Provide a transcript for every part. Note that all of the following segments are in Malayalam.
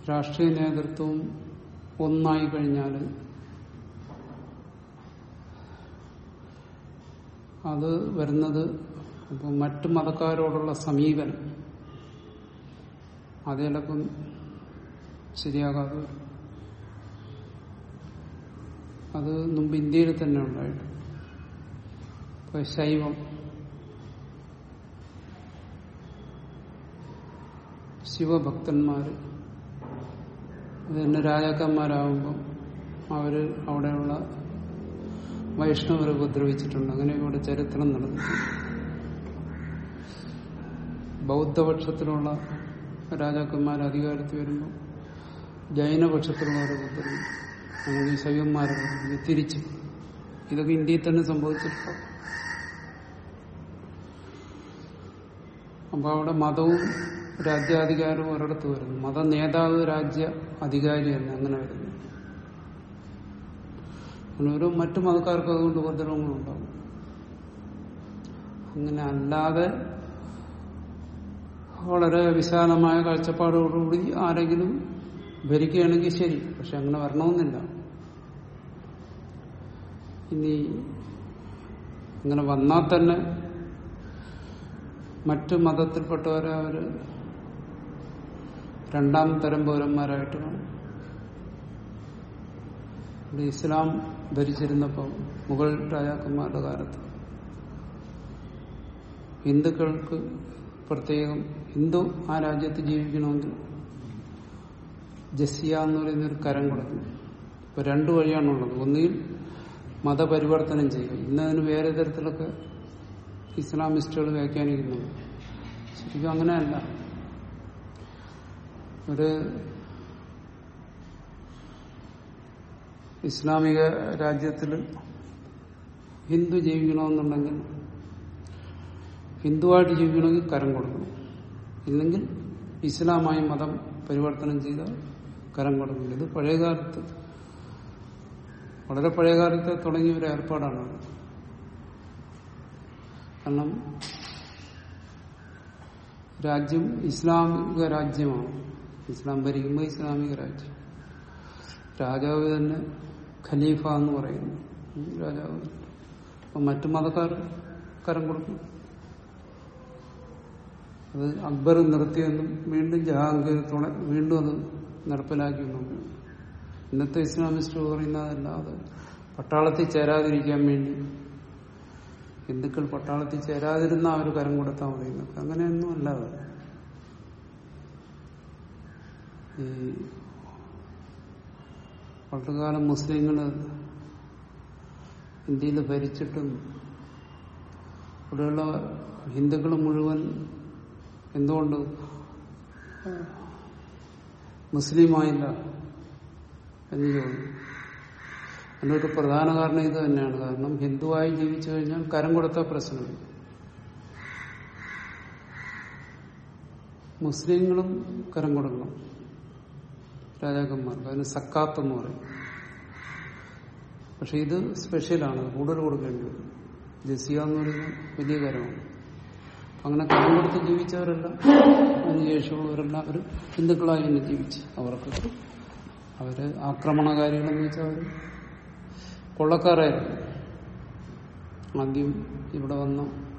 രാഷ്ട്രീയ നേതൃത്വവും ഒന്നായി കഴിഞ്ഞാൽ അത് വരുന്നത് ഇപ്പം മറ്റു മതക്കാരോടുള്ള സമീപനം അത് ചിലപ്പം ശരിയാകാതെ വരും അത് മുമ്പ് ഇന്ത്യയിൽ തന്നെ ഉണ്ടായിട്ട് ഇപ്പൊ ശൈവം ശിവഭക്തന്മാര് അത് തന്നെ രാജാക്കന്മാരാകുമ്പം അവര് അവിടെയുള്ള വൈഷ്ണവരെ ഉപദ്രവിച്ചിട്ടുണ്ട് അങ്ങനെ ഇവിടെ ചരിത്രം നടന്നു ബൗദ്ധപക്ഷത്തിലുള്ള രാജാക്കന്മാർ അധികാരത്തിൽ വരുമ്പോൾ ജൈനപക്ഷത്തിലുള്ളവരെ ഉപദ്രവിക്കും അങ്ങനെ ഈ ശൈവന്മാരെ ഉപദ്രവിക്കും. തിരിച്ചു ഇതൊക്കെ ഇന്ത്യയിൽ തന്നെ സംഭവിച്ചിട്ടുണ്ട് അപ്പൊ അവിടെ മതവും രാജ്യാധികാരവും ഒരിടത്ത് വരുന്നു മത നേതാവ് രാജ്യ അധികാരി തന്നെ അങ്ങനെ വരുന്നു അങ്ങനെ ഓരോ മറ്റു മതക്കാർക്ക് അതുകൊണ്ട് ഉപദ്രവങ്ങളുണ്ടാവും അങ്ങനെ അല്ലാതെ വളരെ വിശാലമായ കാഴ്ചപ്പാടോടുകൂടി ആരെങ്കിലും ഭരിക്കുകയാണെങ്കിൽ ശരി പക്ഷെ അങ്ങനെ വരണമെന്നില്ല ഇനി അങ്ങനെ വന്നാൽ തന്നെ മറ്റു മതത്തിൽപ്പെട്ടവരെ അവര് രണ്ടാം തരം പൗരന്മാരായിട്ട് കാണും ഇവിടെ ഇസ്ലാം ഭരിച്ചിരുന്നപ്പോൾ മുഗൾ രാജാക്കന്മാരുടെ കാലത്ത് ഹിന്ദുക്കൾക്ക് പ്രത്യേകം ഹിന്ദു ആ രാജ്യത്ത് ജീവിക്കണമെങ്കിൽ ജസിയ എന്ന് പറയുന്ന ഒരു കരം കൊടുക്കണം ഇപ്പൊ രണ്ടു വഴിയാണുള്ളത് ഒന്നുകിൽ മതപരിവർത്തനം ചെയ്യുക ഇന്നതിന് വേറെ തരത്തിലൊക്കെ ഇസ്ലാമിസ്റ്റുകൾ വ്യാഖ്യാനിക്കുന്നുണ്ട് ശരിക്കും അങ്ങനെയല്ല ഒരു ഇസ്ലാമിക രാജ്യത്തിൽ ഹിന്ദു ജീവിക്കണമെന്നുണ്ടെങ്കിൽ ഹിന്ദുവായിട്ട് ജീവിക്കണമെങ്കിൽ കരം കൊടുക്കണം ഇല്ലെങ്കിൽ ഇസ്ലാമായി മതം പരിവർത്തനം ചെയ്ത കരം കൊടുക്കണം ഇത് പഴയകാലത്ത് വളരെ പഴയകാലത്ത് തുടങ്ങിയ ഒരു ഏർപ്പാടാണ് കാരണം രാജ്യം ഇസ്ലാമിക രാജ്യമാണ് ഇസ്ലാം ഭരിക്കുമ്പോൾ ഇസ്ലാമിക രാജ്യം രാജാവ് തന്നെ ഖലീഫ എന്ന് പറയുന്നു ഉം, രാജാവ് അപ്പൊ മറ്റു മതക്കാർ കരം കൊടുക്കും അത് അക്ബർ നിർത്തിയെന്നും വീണ്ടും ജഹാംഗീർ തുണ വീണ്ടും അത് നടപ്പിലാക്കി എന്നും ഇന്നത്തെ ഇസ്ലാമിസ്റ്റ് പറയുന്നതല്ല അത് പട്ടാളത്തിൽ ചേരാതിരിക്കാൻ വേണ്ടി ഹിന്ദുക്കൾ പട്ടാളത്തിൽ ചേരാതിരുന്ന അവർ കരം കൊടുത്താൽ മതി എന്നൊക്കെ അങ്ങനെയൊന്നും അല്ല അത് ഈ പണ്ടുകാലം മുസ്ലിങ്ങള് ഇന്ത്യയിൽ ഭരിച്ചിട്ടും ഇവിടെയുള്ള ഹിന്ദുക്കൾ മുഴുവൻ എന്തുകൊണ്ട് മുസ്ലിമായില്ല എന്ന് ചോദിച്ചു അതിന്റെ ഒരു പ്രധാന കാരണം ഇത് തന്നെയാണ് കാരണം ഹിന്ദുവായി ജീവിച്ചു കഴിഞ്ഞാൽ കരം കൊടുത്ത പ്രശ്നമില്ല മുസ്ലിങ്ങളും കരം കൊടുക്കണം രാജാക്കന്മാർക്ക് അതിന് സക്കാത്ത് എന്ന് പറയും പക്ഷെ ഇത് സ്പെഷ്യലാണ് കൂടുതൽ കൊടുക്കേണ്ടി വരും ജസിയ എന്ന് പറയുന്നത് വലിയ കാര്യമാണ് അങ്ങനെ കരം കൊടുത്ത് ജീവിച്ചവരെല്ലാം അതിനുശേഷമുള്ളവരെല്ലാം അവർ ഹിന്ദുക്കളായി തന്നെ ജീവിച്ച് അവർക്ക് അവര് ആക്രമണകാരികളെന്ന് വെച്ചാൽ അവർ കൊള്ളക്കാരായിരുന്നു ആദ്യം ഇവിടെ വന്ന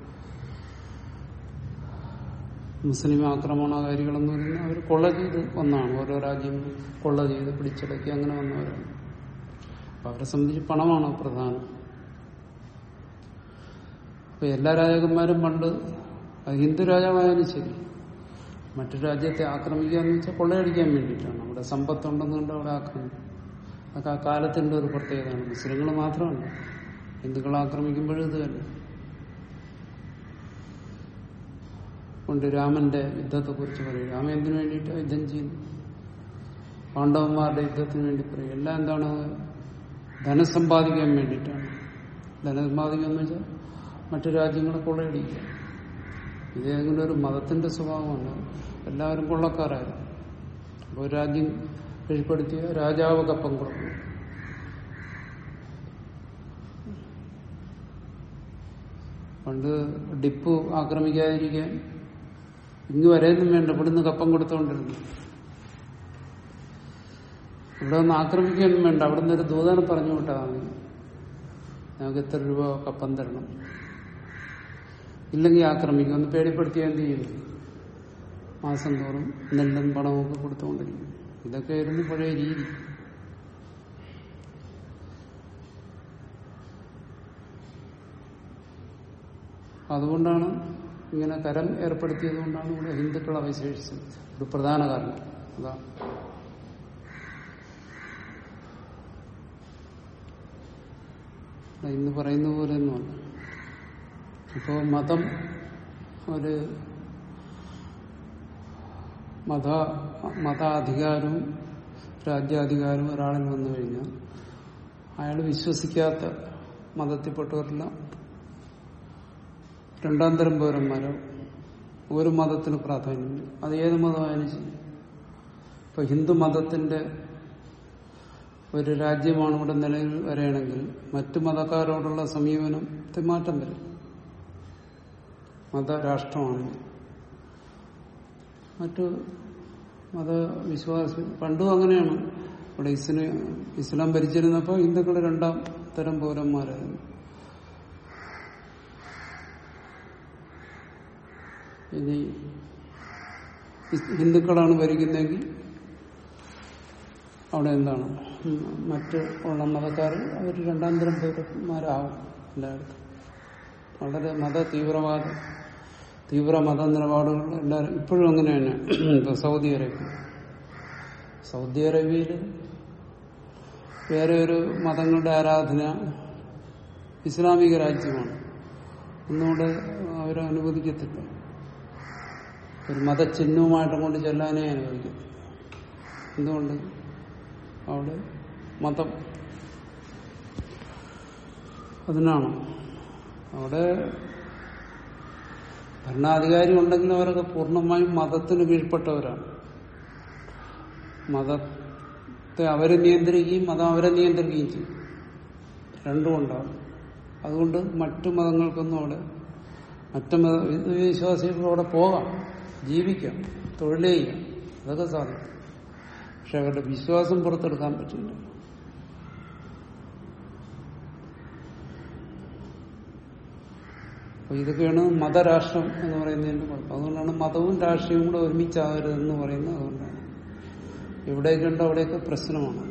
മുസ്ലിം ആക്രമണകാരികളെന്ന് പറയുന്നത് അവർ കൊള്ള ചെയ്ത് വന്നതാണ് ഓരോ രാജ്യം കൊള്ള ചെയ്ത് പിടിച്ചടക്കി അങ്ങനെ വന്നവരാണ് അപ്പൊ അവരെ സംബന്ധിച്ച് പണമാണ് പ്രധാനം അപ്പൊ എല്ലാ രാജാക്കന്മാരും പണ്ട് അത് ഹിന്ദു രാജാവായാലും ശരി മറ്റു രാജ്യത്തെ ആക്രമിക്കുക എന്ന് വെച്ചാൽ കൊള്ളയടിക്കാൻ വേണ്ടിയിട്ടാണ് അവിടെ സമ്പത്തുണ്ടെന്ന് കൊണ്ട് അവിടെ ആക്രമിക്കും അതൊക്കെ ആ കാലത്തിന്റെ ഒരു പ്രത്യേകതയാണ് മുസ്ലിങ്ങൾ മാത്രമല്ല ഹിന്ദുക്കളെ ആക്രമിക്കുമ്പോഴും ഇത് തന്നെ കൊണ്ട് രാമന്റെ യുദ്ധത്തെ കുറിച്ച് പറയും രാമൻ എന്തിനു വേണ്ടിയിട്ട് യുദ്ധം ചെയ്യുന്നു പാണ്ഡവന്മാരുടെ യുദ്ധത്തിന് വേണ്ടി പറയും എല്ലാം എന്താണ് ധനം സമ്പാദിക്കാൻ വേണ്ടിയിട്ടാണ് ധനം സമ്പാദിക്കുക എന്ന് വെച്ചാൽ മറ്റു രാജ്യങ്ങളെ കൊള്ളയടിക്കുക ഇതേതെങ്കിലും ഒരു മതത്തിന്റെ സ്വഭാവമാണ് എല്ലാവരും കൊള്ളക്കാരായിരുന്നു അപ്പോൾ ഒരു രാജ്യം കീഴ്പ്പെടുത്തിയ രാജാവ് കപ്പം കൊടുക്കും പണ്ട് ഡിപ്പു ആക്രമിക്കാതിരിക്കാൻ ഇങ്ങ് വരെയൊന്നും വേണ്ട ഇവിടുന്ന് കപ്പം കൊടുത്തോണ്ടിരുന്നു ഇവിടെ ഒന്ന് ആക്രമിക്കുകയൊന്നും വേണ്ട അവിടെ നിന്ന് ഒരു ദൂതനെ പറഞ്ഞു വിട്ടാൽ മതി ഞങ്ങൾക്ക് എത്ര രൂപ കപ്പം തരണം ഇല്ലെങ്കിൽ ആക്രമിക്കും ഒന്ന് പേടിപ്പെടുത്തിയാൽ എന്ത് ചെയ്യും മാസം തോറും നെല്ലും പണമൊക്കെ കൊടുത്തുകൊണ്ടിരിക്കും ഇതൊക്കെ ആയിരുന്നു പഴയ രീതി അതുകൊണ്ടാണ് ഇങ്ങനെ കരം ഏർപ്പെടുത്തിയത് കൊണ്ടാണ് ഇവിടെ ഹിന്ദുക്കൾ അവശേഷിച്ചത് ഒരു പ്രധാന കാരണം അതാ ഇന്ന് പറയുന്ന പോലെ ഒന്നുമല്ല ഇപ്പോ മതം ഒരു മത മതാധികാരവും രാജ്യാധികാരവും ഒരാളിൽ വന്നു കഴിഞ്ഞാൽ അയാൾ വിശ്വസിക്കാത്ത മതത്തിൽപ്പെട്ടവരെല്ലാം രണ്ടാം തരം പൗരന്മാരോ ഒരു മതത്തിന് പ്രാധാന്യമില്ല അത് ഏത് മതമായാലും ശരി ഇപ്പൊ ഹിന്ദു മതത്തിന്റെ ഒരു രാജ്യമാണ് ഇവിടെ നിലവിൽ വരികയാണെങ്കിൽ മറ്റു മതക്കാരോടുള്ള സമീപനത്തിൽ മാറ്റം വരും മതരാഷ്ട്രമാണ് മറ്റു മതവിശ്വാസി പണ്ടും അങ്ങനെയാണ് ഇവിടെ ഇസ്ലാം ഇസ്ലാം ഭരിച്ചിരുന്നപ്പോൾ ഹിന്ദുക്കൾ രണ്ടാം തരം പൗരന്മാരായിരുന്നു ഇനി ഹിന്ദുക്കളാണ് ഭരിക്കുന്നതെങ്കിൽ അവിടെ എന്താണ് മറ്റ് ഉള്ള മതക്കാർ അവർ രണ്ടാം തരം പൗരന്മാരാവും എല്ലായിടത്തും വളരെ മത തീവ്രവാദ തീവ്ര മത നിലപാടുകൾ എല്ലാവരും ഇപ്പോഴും അങ്ങനെയാണ് ഇപ്പൊ സൗദി അറേബ്യ സൗദി അറേബ്യയിൽ വേറെ ഒരു മതങ്ങളുടെ ആരാധന ഇസ്ലാമിക രാജ്യമാണ് ഒന്നുകൂടെ അവരെ അനുവദിക്കത്തില്ല ഒരു മതചിഹ്നവുമായിട്ടും കൊണ്ട് ചെല്ലാനേ അനുവദിക്കത്തില്ല എന്തുകൊണ്ട് അവിടെ മതം അതിനാണ് അവിടെ ഭരണാധികാരി ഉണ്ടെങ്കിൽ അവരൊക്കെ പൂർണ്ണമായും മതത്തിന് കീഴ്പ്പെട്ടവരാണ് മതത്തെ അവരെ നിയന്ത്രിക്കുകയും മതം അവരെ നിയന്ത്രിക്കുകയും ചെയ്യും രണ്ടും ഉണ്ടാവും അതുകൊണ്ട് മറ്റു മതങ്ങൾക്കൊന്നും അവിടെ മറ്റു മത വിശ്വാസികൾക്ക് അവിടെ പോകാം ജീവിക്കാം തൊഴിൽ ചെയ്യാം അതൊക്കെ സാധിക്കും പക്ഷെ അവരുടെ വിശ്വാസം പുറത്തെടുക്കാൻ പറ്റില്ല അപ്പൊ ഇതൊക്കെയാണ് മതരാഷ്ട്രം എന്ന് പറയുന്നതിന്റെ കുഴപ്പം അതുകൊണ്ടാണ് മതവും രാഷ്ട്രീയവും കൂടെ ഒരുമിച്ചാകരുതെന്ന് പറയുന്നത് അതുകൊണ്ടാണ് എവിടെയൊക്കെ ഉണ്ടോ അവിടെയൊക്കെ പ്രശ്നമാണ്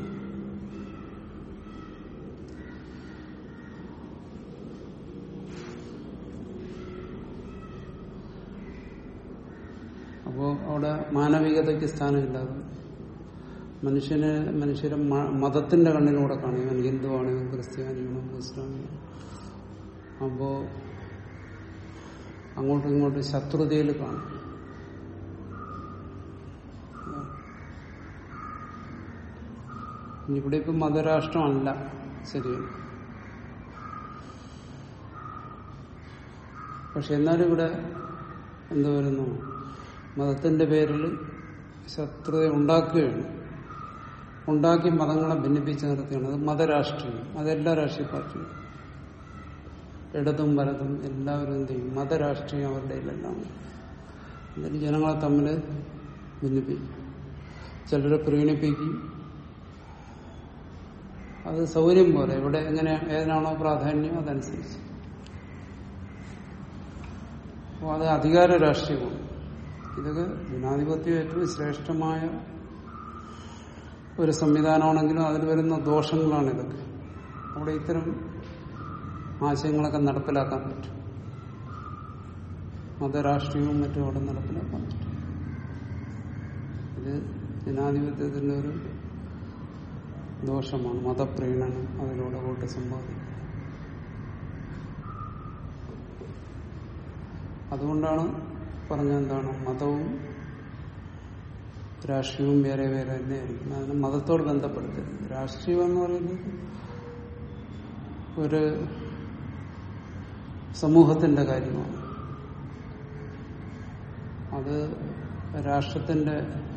അപ്പോ അവിടെ മാനവികതയ്ക്ക് സ്ഥാനമില്ലാതെ മനുഷ്യനെ മനുഷ്യരെ മതത്തിന്റെ കണ്ണിലൂടെ കാണും ഇവൻ ഹിന്ദുവാണ് ഇവൻ ക്രിസ്ത്യാനിയാണോ മുസ്ലിമാണ് അപ്പോ അങ്ങോട്ടും ഇങ്ങോട്ടും ശത്രുതയിൽ കാണും ഇവിടെ ഇപ്പം മതരാഷ്ട്രമല്ല ശരിയാണ് പക്ഷെ എന്നാലും ഇവിടെ എന്ത് വരുന്നു മതത്തിന്റെ പേരിൽ ശത്രുത ഉണ്ടാക്കുകയാണ് ഉണ്ടാക്കി മതങ്ങളെ ഭിന്നിപ്പിച്ച് നിർത്തുകയാണ് അത് മതരാഷ്ട്രീയം അതെല്ലാ രാഷ്ട്രീയ പാർട്ടിയും ഇടതും വലതും എല്ലാവരും എന്ത് ചെയ്യും മതരാഷ്ട്രീയം അവരുടെ എല്ലാം എന്നിട്ട് ജനങ്ങളെ തമ്മിൽ ഭിന്നിപ്പിക്കും ചിലരെ പ്രീണിപ്പിക്കും അത് സൗകര്യം പോലെ ഇവിടെ എങ്ങനെ ഏതിനാണോ പ്രാധാന്യം അതനുസരിച്ച് അപ്പോൾ അത് അധികാര രാഷ്ട്രീയമാണ് ഇതൊക്കെ ജനാധിപത്യം ഏറ്റവും ശ്രേഷ്ഠമായ ഒരു സംവിധാനമാണെങ്കിലും അതിൽ വരുന്ന ദോഷങ്ങളാണ് ഇതൊക്കെ അവിടെ ഇത്തരം ആശയങ്ങളൊക്കെ നടപ്പിലാക്കാൻ പറ്റും മതരാഷ്ട്രീയവും മറ്റും അവിടെ നടപ്പിലാക്കാൻ പറ്റും ഇത് ജനാധിപത്യത്തിന്റെ ഒരു ദോഷമാണ് മതപ്രീണനം അതിലൂടെ വോട്ട് സമ്പാദിക്കും അതുകൊണ്ടാണ് പറഞ്ഞ എന്താണ് മതവും രാഷ്ട്രീയവും വേറെ വേറെ തന്നെയായിരിക്കും അതിന് മതത്തോട് ബന്ധപ്പെടുത്തരുത് രാഷ്ട്രീയം എന്ന് പറയുന്നത് ഒരു സമൂഹത്തിന്റെ കാര്യമാണ് അത് രാഷ്ട്രത്തിന്റെ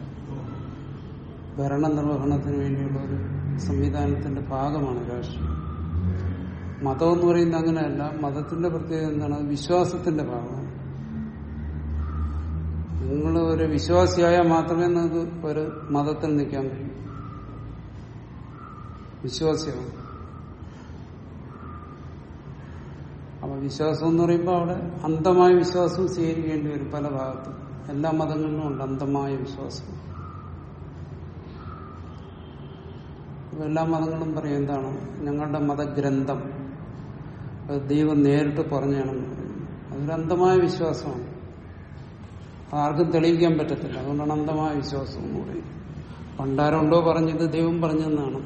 ഭരണനിർവഹണത്തിന് വേണ്ടിയുള്ള ഒരു സംവിധാനത്തിന്റെ ഭാഗമാണ് രാഷ്ട്രീയം മതം എന്ന് പറയുന്നത് അങ്ങനെയല്ല മതത്തിന്റെ പ്രത്യേകത എന്താണ് അത് വിശ്വാസത്തിന്റെ ഭാഗമാണ് നിങ്ങൾ ഒരു വിശ്വാസിയായാൽ മാത്രമേ നിങ്ങൾക്ക് ഒരു മതത്തിൽ നിൽക്കാൻ കഴിയൂ വിശ്വാസമാണ് അപ്പൊ വിശ്വാസം എന്ന് പറയുമ്പോൾ അവിടെ അന്ധമായ വിശ്വാസം സ്വീകരിക്കേണ്ടി വരും പല ഭാഗത്തും എല്ലാ മതങ്ങളിലും ഉണ്ട് അന്ധമായ വിശ്വാസം അപ്പൊ എല്ലാ മതങ്ങളും പറയും എന്താണ് ഞങ്ങളുടെ മതഗ്രന്ഥം അത് ദൈവം നേരിട്ട് പറഞ്ഞാണെന്ന് പറയുന്നത് അതൊരു അന്ധമായ വിശ്വാസമാണ് അത് ആർക്കും തെളിയിക്കാൻ പറ്റത്തില്ല അതുകൊണ്ടാണ് അന്ധമായ വിശ്വാസം എന്ന് പറയുന്നത് പണ്ടാരുണ്ടോ പറഞ്ഞത് ദൈവം പറഞ്ഞെന്നാണ്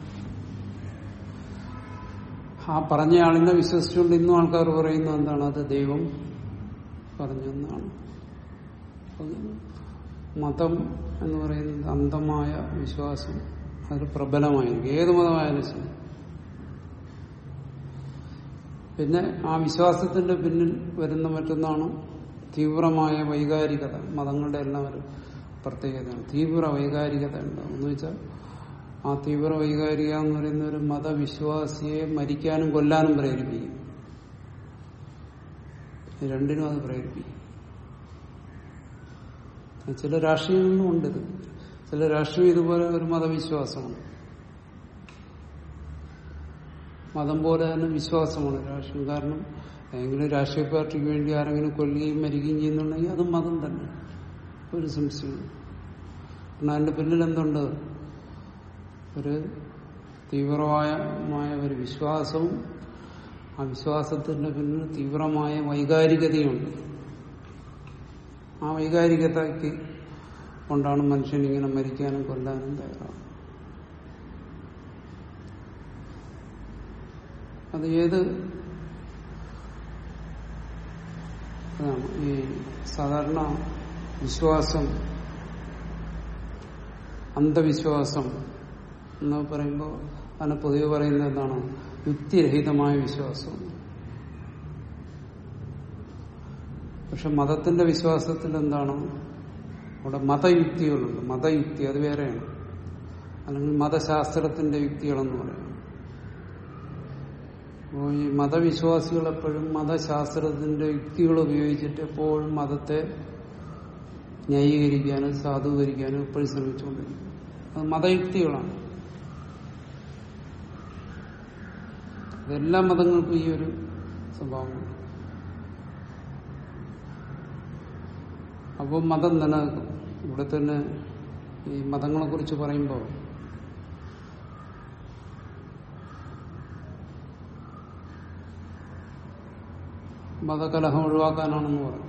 ആ പറഞ്ഞ ആളിനെ വിശ്വസിച്ചുകൊണ്ട് ഇന്നും ആൾക്കാർ പറയുന്നത് എന്താണ് അത് ദൈവം പറഞ്ഞെന്നാണ് അത് മതം എന്ന് പറയുന്നത് അന്ധമായ വിശ്വാസം അത് പ്രബലമായിരിക്കും ഏത് മതമായാലും ശരി പിന്നെ ആ വിശ്വാസത്തിന്റെ പിന്നിൽ വരുന്ന മറ്റൊന്നാണ് തീവ്രമായ വൈകാരികത മതങ്ങളുടെ എല്ലാം ഒരു പ്രത്യേകതയാണ് തീവ്ര വൈകാരികത ഉണ്ടാവും എന്ന് വെച്ചാൽ ആ തീവ്ര വൈകാരിക എന്ന് പറയുന്ന ഒരു മതവിശ്വാസിയെ മരിക്കാനും കൊല്ലാനും പ്രേരിപ്പിക്കും രണ്ടിനും അത് പ്രേരിപ്പിക്കും ചില രാഷ്ട്രീയങ്ങളിലും ഉണ്ട് ഇത് ചില രാഷ്ട്രീയം ഇതുപോലെ ഒരു മതവിശ്വാസമാണ് മതം പോലെ തന്നെ വിശ്വാസമാണ് രാഷ്ട്രീയം കാരണം ഏതെങ്കിലും രാഷ്ട്രീയ പാർട്ടിക്ക് വേണ്ടി ആരെങ്കിലും കൊല്ലുകയും മരിക്കുകയും ചെയ്യുന്നുണ്ടെങ്കിൽ അതും മതം തന്നെ ഒരു സംശയവും കാരണം അതിന്റെ പിന്നിൽ എന്തുണ്ട് ഒരു തീവ്രമായ ഒരു വിശ്വാസവും ആ വിശ്വാസത്തിന്റെ പിന്നിൽ തീവ്രമായ വൈകാരികതയുണ്ട് ആ വൈകാരികതയ്ക്ക് കൊണ്ടാണ് മനുഷ്യൻ ഇങ്ങനെ മരിക്കാനും കൊല്ലാനും തയ്യാറാവുന്നത് അത് ഏത് അതാണ് ഈ സാധാരണ വിശ്വാസം അന്ധവിശ്വാസം എന്ന് പറയുമ്പോൾ അതിനെ പൊതുവെ പറയുന്നത് എന്താണ് യുക്തിരഹിതമായ വിശ്വാസം പക്ഷെ മതത്തിന്റെ വിശ്വാസത്തിൽ എന്താണ് അവിടെ മതയുക്തികളുണ്ട് മതയുക്തി അത് വേറെയാണ് അല്ലെങ്കിൽ മതശാസ്ത്രത്തിന്റെ യുക്തികളെന്ന് പറയാം അപ്പോൾ ഈ മതവിശ്വാസികൾ എപ്പോഴും മതശാസ്ത്രത്തിന്റെ യുക്തികൾ ഉപയോഗിച്ചിട്ട് എപ്പോഴും മതത്തെ ന്യായീകരിക്കാനും സാധൂകരിക്കാനും എപ്പോഴും ശ്രമിച്ചുകൊണ്ടിരിക്കും അത് മതയുക്തികളാണ് അതെല്ലാ മതങ്ങൾക്കും ഈ ഒരു സ്വഭാവമുണ്ട് അപ്പോൾ മതം നിലനിൽക്കും ഇവിടെ തന്നെ ഈ മതങ്ങളെ കുറിച്ച് പറയുമ്പോൾ മതകലഹം ഒഴിവാക്കാനാണെന്ന് പറയും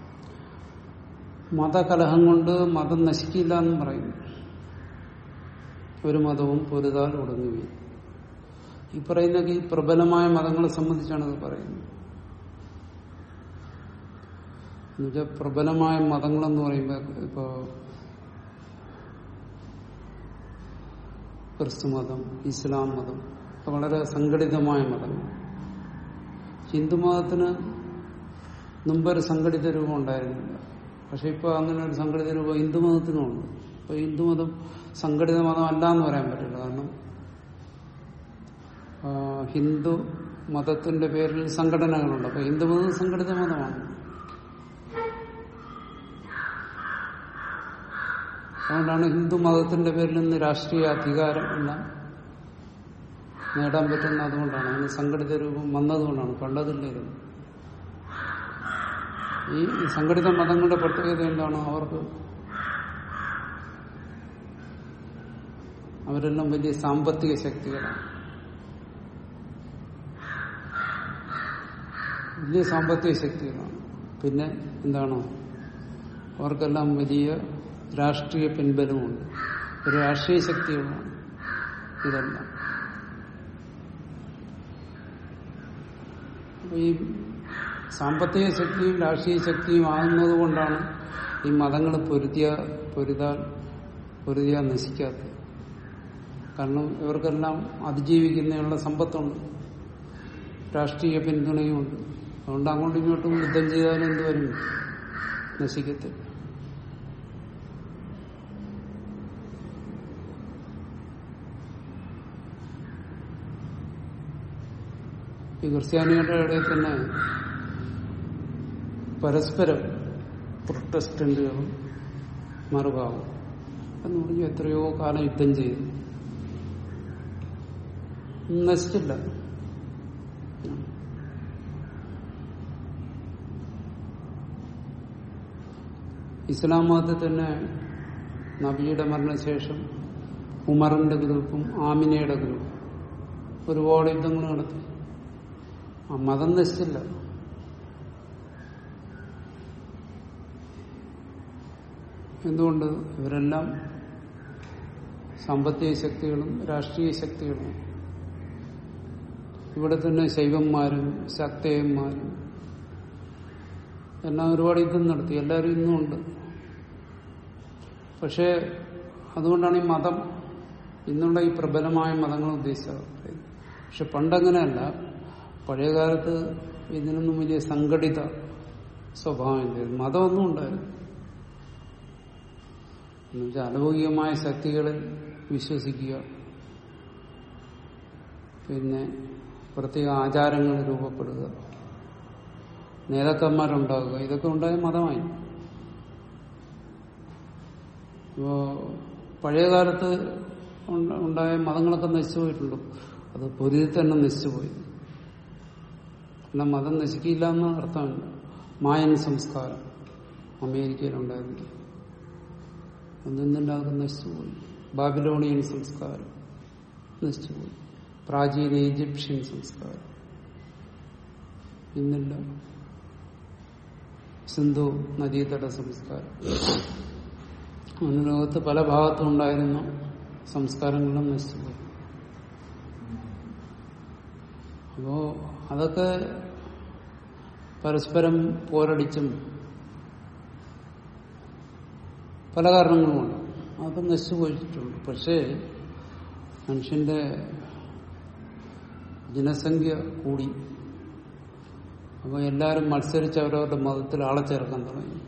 മതകലഹം കൊണ്ട് മതം നശിക്കില്ല എന്നും പറയുന്നു ഒരു മതവും പൊരുതാൽ ഒടുങ്ങി വീഴും ഈ പറയുന്ന ഈ പ്രബലമായ മതങ്ങളെ സംബന്ധിച്ചാണ് ഇത് പറയുന്നത് എന്നുവെച്ചാൽ പ്രബലമായ മതങ്ങളെന്ന് പറയുമ്പോൾ ഇപ്പോ ക്രിസ്തുമതം ഇസ്ലാം മതം ഒക്കെ വളരെ സംഘടിതമായ മതങ്ങൾ ഹിന്ദുമതത്തിന് മുമ്പൊരു സംഘടിത രൂപം ഉണ്ടായിരുന്നില്ല പക്ഷെ ഇപ്പൊ അങ്ങനെ ഒരു സംഘടിത രൂപം ഹിന്ദുമതത്തിനുമുണ്ട് ഇപ്പൊ ഹിന്ദുമതം സംഘടിത മതം അല്ല എന്ന് പറയാൻ പറ്റില്ല കാരണം ഹിന്ദു മതത്തിന്റെ പേരിൽ സംഘടനകളുണ്ട് അപ്പൊ ഹിന്ദുമതം സംഘടിത മതമാണ് അതുകൊണ്ടാണ് ഹിന്ദു മതത്തിന്റെ പേരിൽ നിന്ന് രാഷ്ട്രീയ അധികാരം എല്ലാം നേടാൻ പറ്റുന്ന അതുകൊണ്ടാണ് അതിന് സംഘടിത രൂപം വന്നതുകൊണ്ടാണ് പണ്ടതില്ലായിരുന്നു ഈ സംഘടിത മതങ്ങളുടെ പ്രത്യേകത എന്താണ് അവർക്ക് അവരെല്ലാം വലിയ സാമ്പത്തിക ശക്തികളാണ് വലിയ സാമ്പത്തിക ശക്തികളാണ് പിന്നെ എന്താണ് അവർക്കെല്ലാം വലിയ രാഷ്ട്രീയ പിൻബലമുണ്ട് ഒരു രാഷ്ട്രീയ ശക്തികളാണ് ഇതെല്ലാം ഈ സാമ്പത്തിക ശക്തിയും രാഷ്ട്രീയ ശക്തിയും ആകുന്നത് കൊണ്ടാണ് ഈ മതങ്ങൾ പൊരുതിയ പൊരുതാൻ പൊരുതിയാൽ നശിക്കാത്തത് കാരണം ഇവർക്കെല്ലാം അതിജീവിക്കുന്നതിനുള്ള സമ്പത്തുണ്ട് രാഷ്ട്രീയ പിന്തുണയുമുണ്ട് അതുകൊണ്ട് അങ്ങോട്ടും ഇങ്ങോട്ടും യുദ്ധം ചെയ്താലും എന്തുവരും നശിക്കത്തില്ല ഈ ക്രിസ്ത്യാനികളുടെ ഇടയിൽ തന്നെ പരസ്പരം പ്രൊട്ടസ്റ്റന്റുകളും മറുഭാവം എന്ന് പറഞ്ഞു എത്രയോ കാലം യുദ്ധം ചെയ്തു നശിച്ചില്ല ഇസ്ലാം മതത്തിൽ തന്നെ നബിയുടെ മരണശേഷം ഉമറിന്റെ ഗ്രൂപ്പും ആമിനയുടെ ഗ്രൂപ്പും ഒരുപാട് യുദ്ധങ്ങൾ നടത്തി ആ മതം നശിച്ചില്ല എന്തുകൊണ്ട് ഇവരെല്ലാം സാമ്പത്തിക ശക്തികളും രാഷ്ട്രീയ ശക്തികളും ഇവിടെ തന്നെ ശൈവന്മാരും ശക്തയന്മാരും എല്ലാം ഒരുപാട് യുദ്ധം നടത്തി എല്ലാവരും ഇന്നും ഉണ്ട് പക്ഷേ അതുകൊണ്ടാണ് ഈ മതം ഇന്നുള്ള ഈ പ്രബലമായ മതങ്ങൾ ഉദ്ദേശിച്ചത് പക്ഷെ പണ്ടങ്ങനെയല്ല പഴയകാലത്ത് ഇതിനൊന്നും വലിയ സംഘടിത സ്വഭാവം മതമൊന്നും ഉണ്ടായിരുന്നു എന്നുവെച്ചാൽ അലൗകികമായ ശക്തികളിൽ വിശ്വസിക്കുക പിന്നെ പ്രത്യേക ആചാരങ്ങൾ രൂപപ്പെടുക നേതാക്കന്മാരുണ്ടാകുക ഇതൊക്കെ ഉണ്ടായ മതമായി ഇപ്പോ പഴയകാലത്ത് ഉണ്ടായ മതങ്ങളൊക്കെ നശിച്ചു പോയിട്ടുണ്ട് അത് പൊരുതി തന്നെ നശിച്ചുപോയി അല്ല മതം നശിക്കില്ല എന്ന് അർത്ഥമില്ല മായൻ സംസ്കാരം അമേരിക്കയിലുണ്ടായിരുന്നു ഒന്നില്ലാതെ നശിച്ചുപോയി ബാബിലോണിയൻ സംസ്കാരം നശിച്ചുപോയി പ്രാചീന ഈജിപ്ഷ്യൻ സംസ്കാരം ഇന്നില്ല സിന്ധു നദീതട സംസ്കാരം അങ്ങനെ ലോകത്ത് പല ഭാഗത്തും ഉണ്ടായിരുന്ന സംസ്കാരങ്ങളും നശിച്ചുപോയി അപ്പോ അതൊക്കെ പരസ്പരം പോരടിച്ചും പല കാരണങ്ങളുമുണ്ട് അതൊക്കെ നശിച്ചു പോയിട്ടുണ്ട് പക്ഷേ മനുഷ്യന്റെ ജനസംഖ്യ കൂടി അപ്പോൾ എല്ലാവരും മത്സരിച്ച് അവരവരുടെ മതത്തിൽ ആളെ ചേർക്കാൻ തുടങ്ങി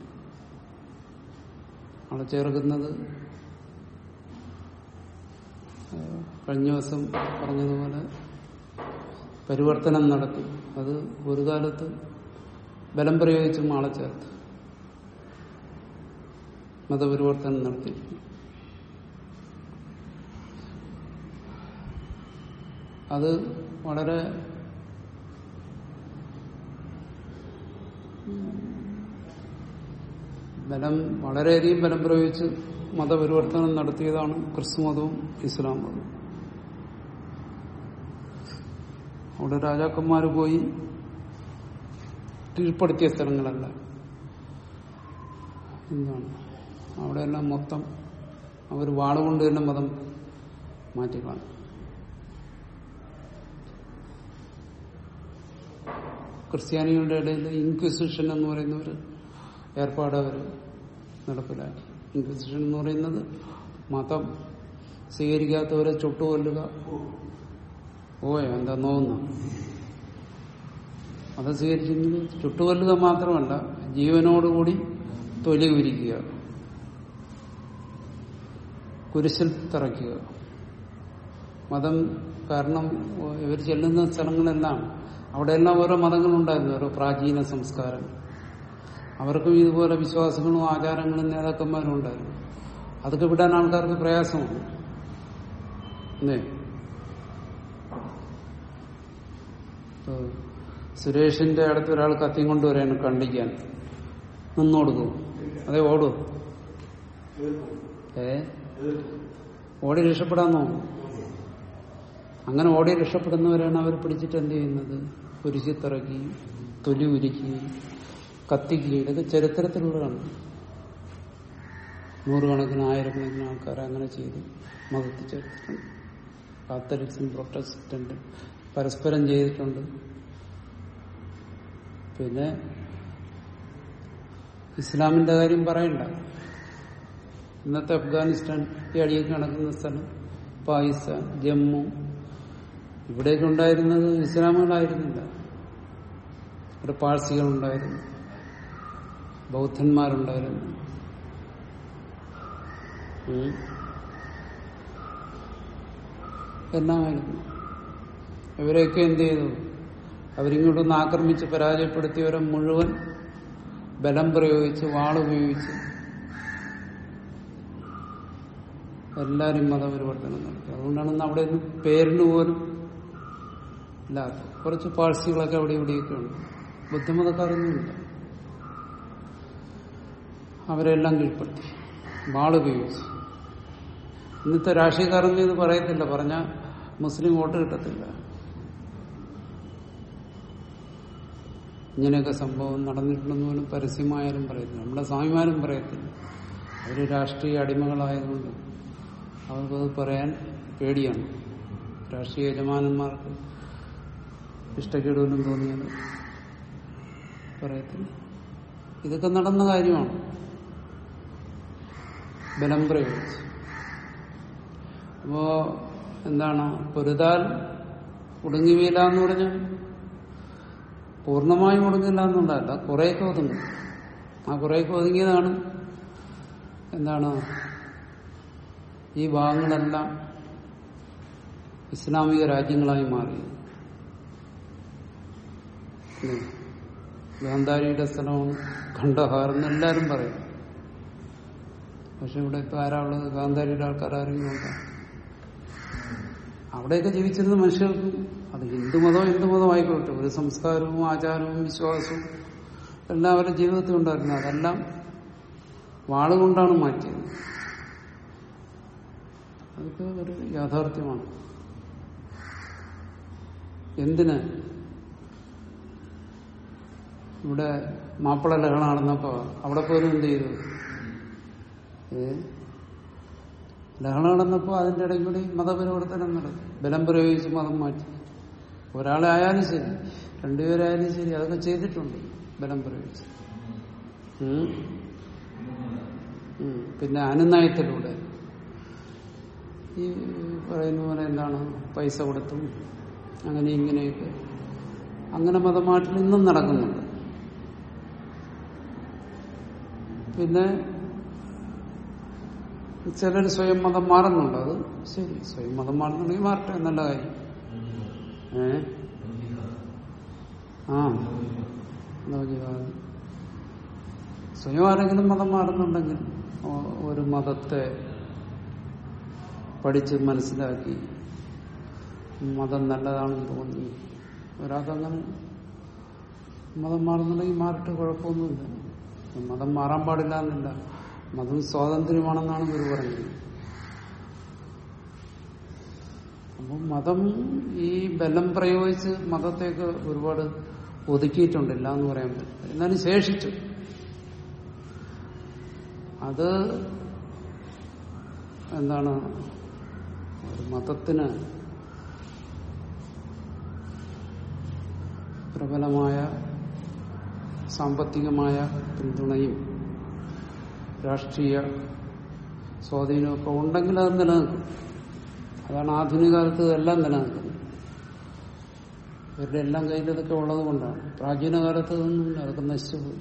ആളെ ചേർക്കുന്നത് കഴിഞ്ഞ ദിവസം പറഞ്ഞതുപോലെ പരിവർത്തനം നടത്തി അത് ഒരു കാലത്ത് ബലം പ്രയോഗിച്ചും ആളെ ചേർത്ത് മതപരിവർത്തനം നടത്തി അത് വളരെ ബലം വളരെയധികം ബലം പ്രയോഗിച്ച് മതപരിവർത്തനം നടത്തിയതാണ് ക്രിസ്തുമതവും ഇസ്ലാം മതവും അവിടെ രാജാക്കന്മാർ പോയി കീഴ്പ്പെടുത്തിയ സ്ഥലങ്ങളല്ല എന്താണ് അവിടെയെല്ലാം മൊത്തം അവർ വാളുകൊണ്ട് തന്നെ മതം മാറ്റിക്കാണും ക്രിസ്ത്യാനികളുടെ ഇടയിൽ ഇൻക്വിസിഷൻ എന്ന് പറയുന്ന ഒരു ഏർപ്പാട് അവർ നടപ്പിലാക്കി ഇൻക്വിസിഷൻ എന്ന് പറയുന്നത് മതം സ്വീകരിക്കാത്തവരെ ചുട്ടുകൊല്ലുക ഓയോ എന്താ നോവുന്ന മതം സ്വീകരിക്കുന്നത് ചുട്ടുകൊല്ലുക മാത്രമല്ല ജീവനോടുകൂടി തൊലി ഉരിക്കുക കുരിശിൽ തറയ്ക്കുക മതം കാരണം ഇവർ ചെല്ലുന്ന സ്ഥലങ്ങളെല്ലാം അവിടെയെല്ലാം ഓരോ മതങ്ങളുണ്ടായിരുന്നു ഓരോ പ്രാചീന സംസ്കാരം അവർക്കും ഇതുപോലെ വിശ്വാസങ്ങളും ആചാരങ്ങളും നേതാക്കന്മാരും ഉണ്ടായിരുന്നു അതൊക്കെ വിടാൻ ആൾക്കാർക്ക് പ്രയാസമാണ് അല്ലേ സുരേഷിന്റെ അടുത്ത് ഒരാൾ കത്തിയും കൊണ്ടുവരാണ് കണ്ടിക്കാൻ നിന്നോടുക്കൂ അതെ ഓടൂ ഏ ഓടി രക്ഷപ്പെടാൻ നോക്കും അങ്ങനെ ഓടി രക്ഷപ്പെടുന്നവരാണ് അവർ പിടിച്ചിട്ട് എന്ത് ചെയ്യുന്നത് കുരിശിത്തിറക്കി തൊലി ഉരുക്കുകയും കത്തിക്കുകയും ഇതൊക്കെ ചരിത്രത്തിലുള്ളതാണ് നൂറുകണക്കിന് ആയിരക്കണക്കിന് ആൾക്കാർ അങ്ങനെ ചെയ്തു മതത്തിൽ ചേർത്തിട്ടുണ്ട് കാത്തലിക്സും പ്രൊട്ടസ്റ്റന്റും പരസ്പരം ചെയ്തിട്ടുണ്ട് പിന്നെ ഇസ്ലാമിന്റെ കാര്യം പറയണ്ട ഇന്നത്തെ അഫ്ഗാനിസ്ഥാൻ ഈ അടിയൊക്കെ നടക്കുന്ന സ്ഥലം പാകിസ്ഥാൻ ജമ്മു ഇവിടെയൊക്കെ ഉണ്ടായിരുന്നത് ഇസ്ലാമുകളായിരുന്നില്ല ഇവിടെ പാഴ്സികളുണ്ടായിരുന്നു ബൗദ്ധന്മാരുണ്ടായിരുന്നു എല്ലാമായിരുന്നു ഇവരെയൊക്കെ എന്ത് ചെയ്തു അവരിങ്ങോട്ടൊന്ന് ആക്രമിച്ച് പരാജയപ്പെടുത്തിയവരെ മുഴുവൻ ബലം പ്രയോഗിച്ച് വാളുപയോഗിച്ച് എല്ലാരും മതപരിവർത്തനം നടത്തി അതുകൊണ്ടാണ് ഇന്ന് അവിടെ നിന്ന് പേരിന് പോലും ഇല്ലാത്ത കുറച്ച് പാഴ്സികളൊക്കെ അവിടെ ഇവിടെയൊക്കെ ഉണ്ട് ബുദ്ധിമതക്കാരൊന്നുമില്ല അവരെല്ലാം കീഴ്പ്പെടുത്തി വാളുപയോഗിച്ചു ഇന്നത്തെ രാഷ്ട്രീയക്കാരൊന്നും ഇത് പറയത്തില്ല പറഞ്ഞ മുസ്ലിം വോട്ട് കിട്ടത്തില്ല ഇങ്ങനെയൊക്കെ സംഭവം നടന്നിട്ടുണ്ടെന്ന് പോലും പരസ്യമായാലും പറയത്തില്ല നമ്മുടെ സ്വാമിമാരും പറയത്തില്ല അവര് രാഷ്ട്രീയ അടിമകളായതുകൊണ്ട് അവർക്കത് പറയാൻ പേടിയാണ് രാഷ്ട്രീയ യജമാനന്മാർക്ക് ഇഷ്ടക്കേടുപോലും തോന്നിയത് പറയത്തില്ല ഇതൊക്കെ നടന്ന കാര്യമാണ് ബലം പ്രയോഗിച്ച് അപ്പോ എന്താണ് പൊരുതാൽ ഒടുങ്ങി വീല എന്ന് പറഞ്ഞാൽ പൂർണ്ണമായും ഒടുങ്ങില്ല എന്നുള്ളതല്ല കുറേയൊക്കെ ഒതുങ്ങും ആ കുറേയൊക്കെ ഒതുങ്ങിയതാണ് എന്താണ് ഈ ഭാഗങ്ങളെല്ലാം ഇസ്ലാമിക രാജ്യങ്ങളായി മാറിയത് ഉം. ഗാന്ധാരിയുടെ സ്ഥലമാണ് ഖണ്ഡഹാർ എന്ന് എല്ലാവരും പറയും പക്ഷെ ഇവിടെ ഇപ്പൊ ആരാ ഉള്ളത് ഗാന്ധാരിയുടെ ആൾക്കാർ ആരെങ്കിലും ഉണ്ടോ അവിടെയൊക്കെ ജീവിച്ചിരുന്ന മനുഷ്യർക്ക് അത് ഹിന്ദുമതം ഹിന്ദുമതം ആയിക്കോട്ടെ ഒരു സംസ്കാരവും ആചാരവും വിശ്വാസവും എല്ലാം അവരുടെ ജീവിതത്തിൽ ഉണ്ടായിരുന്നു അതെല്ലാം വാളുകൊണ്ടാണ് മാറ്റിയത് അതൊക്കെ ഒരു യാഥാർത്ഥ്യമാണ് എന്തിന് ഇവിടെ മാപ്പിള ലഹള നടന്നപ്പോ അവിടെ പോലും എന്ത് ചെയ്തു ഏ ലഹള നടന്നപ്പോ അതിന്റെ ഇടയിൽ കൂടി മതപരിവർത്തനം നടക്കും ബലം പ്രയോഗിച്ച് മതം മാറ്റി ഒരാളെ ആയാലും ശരി രണ്ടുപേരായാലും ശരി അതൊക്കെ ചെയ്തിട്ടുണ്ട് ബലം പ്രയോഗിച്ച് ഉം. ഉം. പിന്നെ അനുനയത്തിലൂടെ ഈ പറയുന്ന പോലെ എന്താണ് പൈസ കൊടുത്തും അങ്ങനെ ഇങ്ങനെയൊക്കെ അങ്ങനെ മതമാറ്റൽ ഇന്നും നടക്കുന്നുണ്ട് പിന്നെ ചിലർ സ്വയം മതം മാറുന്നുണ്ട് അത് ശരി സ്വയം മതം മാറുന്നുണ്ടെങ്കിൽ മാറട്ടെ നല്ല കാര്യം ഏ ആ ലൗകികവാദം. സ്വയം ആരെങ്കിലും മതം മാറുന്നുണ്ടെങ്കിൽ ഒ- ഒരു മതത്തെ പഠിച്ച് മനസ്സിലാക്കി മതം നല്ലതാണെന്ന് തോന്നി ഒരാൾക്കങ്ങനെ മതം മാറുന്നുണ്ടെങ്കിൽ മാറിട്ട് കുഴപ്പമൊന്നുമില്ല മതം മാറാൻ പാടില്ല എന്നില്ല മതം സ്വാതന്ത്ര്യമാണെന്നാണ് ഗുരു പറഞ്ഞത് അപ്പം മതം ഈ ബലം പ്രയോഗിച്ച് മതത്തേക്ക് ഒരുപാട് ഒതുക്കിയിട്ടുണ്ടില്ല എന്ന് പറയാൻ പറ്റില്ല എന്നാലും ശേഷിച്ചു അത് എന്താണ് ഒരു മതത്തിന് പ്രബലമായ സാമ്പത്തികമായ പിന്തുണയും രാഷ്ട്രീയ സ്വാധീനമൊക്കെ ഉണ്ടെങ്കിൽ അത് നിലനിൽക്കും അതാണ് ആധുനിക കാലത്ത് ഇതെല്ലാം നിലനിൽക്കുന്നത് ഇവരുടെ എല്ലാം കയ്യിൽ ഇതൊക്കെ ഉള്ളത് കൊണ്ടാണ് പ്രാചീന കാലത്ത് ഇതൊന്നുമില്ല അതൊക്കെ നശിച്ചുപോയി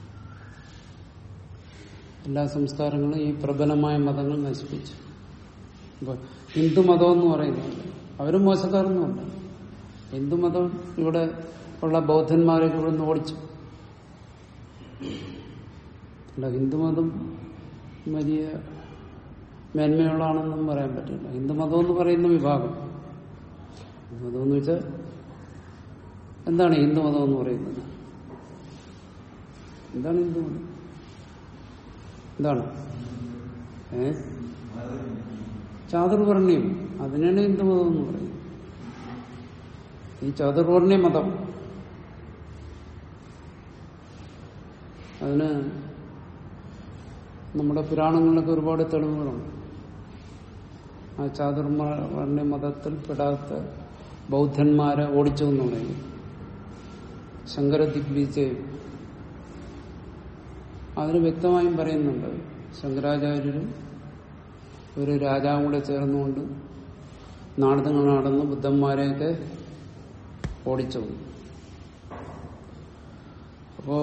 എല്ലാ സംസ്കാരങ്ങളും ഈ പ്രബലമായ മതങ്ങൾ നശിപ്പിച്ചു ഇപ്പൊ ഹിന്ദുമതം എന്ന് പറയുന്നത് അവരും മോശക്കാരൊന്നുമല്ല ഹിന്ദുമതം ഇവിടെ ഉള്ള ബൗദ്ധന്മാരൊക്കെ ഇവിടെ നിന്ന് ഓടിച്ചു അല്ല ഹിന്ദുമതം വലിയ മേന്മയുള്ളതാണെന്നും പറയാൻ പറ്റില്ല ഹിന്ദുമതം എന്ന് പറയുന്ന വിഭാഗം ഹിന്ദുമതം എന്ന് വെച്ചാൽ എന്താണ് ഹിന്ദുമതം എന്ന് പറയുന്നത് എന്താണ് ഹിന്ദുമതം എന്താണ് ഏ ചാതുർവർണ്ണയം അതിനാണ് ഹിന്ദുമതം എന്ന് പറയുന്നത് ഈ ചാതുർവർണ്ണയ മതം അതിന് നമ്മുടെ പുരാണങ്ങളിലൊക്കെ ഒരുപാട് തെളിവുകളുണ്ട് ആ ചാതുർവർണ്ണ മതത്തിൽ പെടാത്ത ബൗദ്ധന്മാരെ ഓടിച്ചു എന്നുള്ളത് ശങ്കര ദിഗ്വിജയം അതിന് വ്യക്തമായും പറയുന്നുണ്ട് ശങ്കരാചാര്യരും ഒരു രാജാവും കൂടെ ചേർന്നുകൊണ്ട് നാടകങ്ങൾ നടന്ന് ബുദ്ധന്മാരെയൊക്കെ ഓടിച്ചു അപ്പോ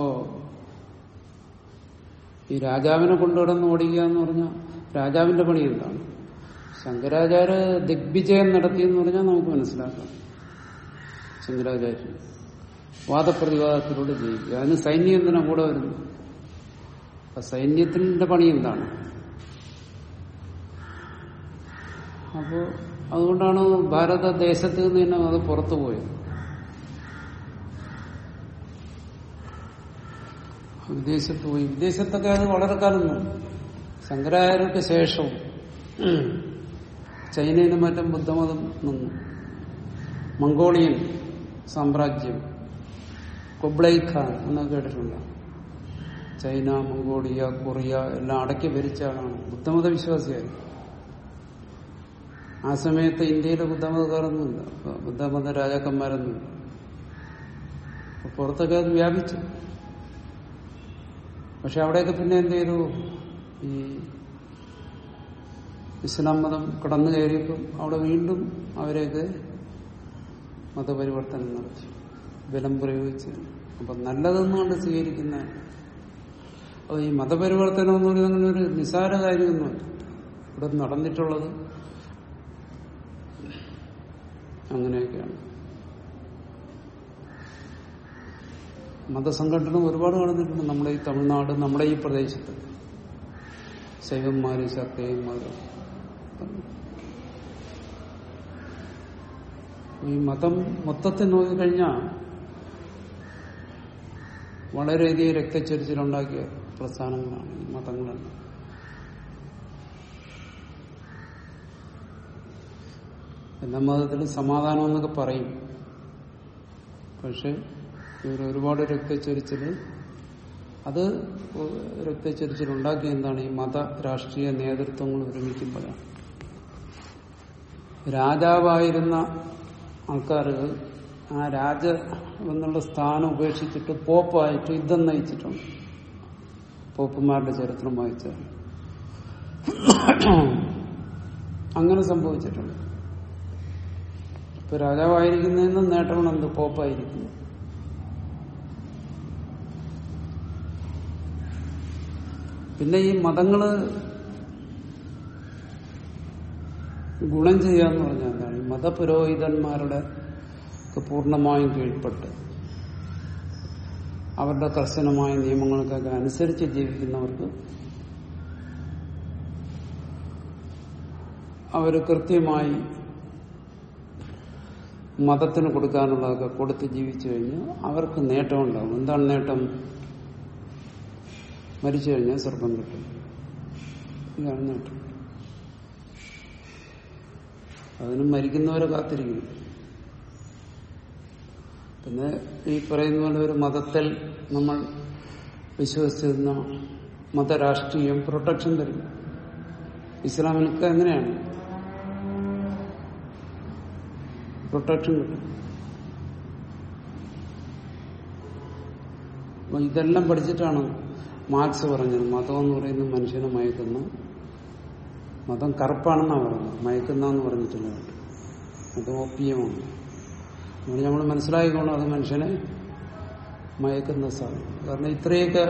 ഈ രാജാവിനെ കൊണ്ടുവിടന്ന് ഓടിക്കുക എന്ന് പറഞ്ഞാൽ രാജാവിന്റെ പണി എന്താണ് ശങ്കരാചാര്യ ദിഗ്വിജയം നടത്തിയെന്ന് പറഞ്ഞാൽ നമുക്ക് മനസ്സിലാക്കാം ശങ്കരാചാര്യൻ വാദപ്രതിവാദത്തിലൂടെ ജയിക്കുക അതിന് സൈന്യം എന്തിനാ കൂടെ വരുന്നു അപ്പൊ സൈന്യത്തിന്റെ പണി എന്താണ് അപ്പോ അതുകൊണ്ടാണ് ഭാരതദേശത്ത് നിന്ന് തന്നെ അത് പുറത്തു പോയത് വിദേശത്ത് പോയി വിദേശത്തൊക്കെ അത് വളരെ കാലം നിന്നു ശങ്കരാചാര്യർക്ക് ശേഷവും ചൈനയിലും മറ്റും ബുദ്ധമതം നിന്നു മംഗോളിയൻ സാമ്രാജ്യം കുബ്ലൈ ഖാൻ എന്നൊക്കെ കേട്ടിട്ടുണ്ട് ചൈന മംഗോളിയ കൊറിയ എല്ലാം അടക്കി ഭരിച്ച ആളാണ് ബുദ്ധമത വിശ്വാസിയായിരുന്നു ആ സമയത്ത് ഇന്ത്യയിലെ ബുദ്ധമതക്കാരൊന്നുമില്ല ബുദ്ധമത രാജാക്കന്മാരൊന്നുമില്ല അപ്പൊ പുറത്തൊക്കെ അത് വ്യാപിച്ചു പക്ഷെ അവിടെയൊക്കെ പിന്നെ എന്ത് ചെയ്തു ഈ ഇസ്ലാം മതം കടന്നു കയറിയപ്പം അവിടെ വീണ്ടും അവരെയൊക്കെ മതപരിവർത്തനം നടത്തി ബലം പ്രയോഗിച്ച് അപ്പൊ നല്ലതെന്നുകൊണ്ട് സ്വീകരിക്കുന്ന അപ്പൊ ഈ മതപരിവർത്തനം എന്ന് പറയുന്നത് അങ്ങനെ ഒരു നിസാര കാര്യമൊന്നുമല്ല ഇവിടെ നടന്നിട്ടുള്ളത് അങ്ങനെയൊക്കെയാണ് മതസംഘടന ഒരുപാട് നടന്നിട്ടുണ്ട് നമ്മുടെ ഈ തമിഴ്നാട് നമ്മുടെ ഈ പ്രദേശത്ത് ശൈവന്മാര് ശക്തയന്മാര് ഈ മതം മൊത്തത്തിൽ നോക്കിക്കഴിഞ്ഞാൽ വളരെയധികം രക്തച്ചൊരിച്ചിലുണ്ടാക്കിയ പ്രസ്ഥാനങ്ങളാണ് ഈ മതങ്ങളെല്ലാം എല്ലാ മതത്തിലും സമാധാനം എന്നൊക്കെ പറയും പക്ഷെ ഇവർ ഒരുപാട് രക്തച്ചൊരിച്ചില് അത് രക്തച്ചൊരിച്ചിൽ ഉണ്ടാക്കിയ എന്താണ് ഈ മത രാഷ്ട്രീയ നേതൃത്വങ്ങൾ ഒരുമിക്കുമ്പോഴാണ് രാജാവായിരുന്ന ആൾക്കാർ ആ രാജ എന്നുള്ള സ്ഥാനം ഉപേക്ഷിച്ചിട്ട് പോപ്പായിട്ട് യുദ്ധം നയിച്ചിട്ടുണ്ട് പോപ്പുമാരുടെ ചരിത്രം വായിച്ചാൽ അങ്ങനെ സംഭവിച്ചിട്ടുണ്ട് ഇപ്പൊ രാജാവായിരിക്കുന്നതിന് നേട്ടമാണ് എന്ത് പോപ്പായിരിക്കുന്നു പിന്നെ ഈ മതങ്ങള് ഗുണം ചെയ്യാന്ന് പറഞ്ഞാൽ എന്താണ് ഈ മതപുരോഹിതന്മാരുടെ ഒക്കെ പൂർണ്ണമായും കീഴ്പ്പെട്ട് അവരുടെ കർശനമായ നിയമങ്ങൾക്കൊക്കെ അനുസരിച്ച് ജീവിക്കുന്നവർക്ക് അവർ കൃത്യമായി മതത്തിന് കൊടുക്കാനുള്ളതൊക്കെ കൊടുത്ത് ജീവിച്ചു കഴിഞ്ഞാൽ അവർക്ക് നേട്ടമുണ്ടാകും എന്താണ് നേട്ടം മരിച്ചു കഴിഞ്ഞാൽ സ്വർഗം കിട്ടും ഇതാണ് നേട്ടം അതിനും മരിക്കുന്നവരെ കാത്തിരിക്കും പിന്നെ ഈ പറയുന്ന പോലെ ഒരു മതത്തിൽ നമ്മൾ വിശ്വസിച്ചിരുന്ന മതരാഷ്ട്രീയം പ്രൊട്ടക്ഷൻ തരും ഇസ്ലാമിനൊക്കെ എങ്ങനെയാണ് പ്രൊട്ടക്ഷൻ കിട്ടും അപ്പൊ ഇതെല്ലാം പഠിച്ചിട്ടാണ് മാർക്സ് പറഞ്ഞത് മതം എന്ന് പറയുന്നത് മനുഷ്യനെ മയക്കുന്ന മതം കറുപ്പാണെന്നാണ് പറയുന്നത് മയക്കുന്ന എന്ന് പറഞ്ഞിട്ടില്ല അത് ഓപ്പിയമാണ് അതുകൊണ്ട് നമ്മൾ മനസ്സിലായിക്കൊണ്ട് അത് മനുഷ്യനെ മയക്കുന്ന സാധനം കാരണം ഇത്രയൊക്കെ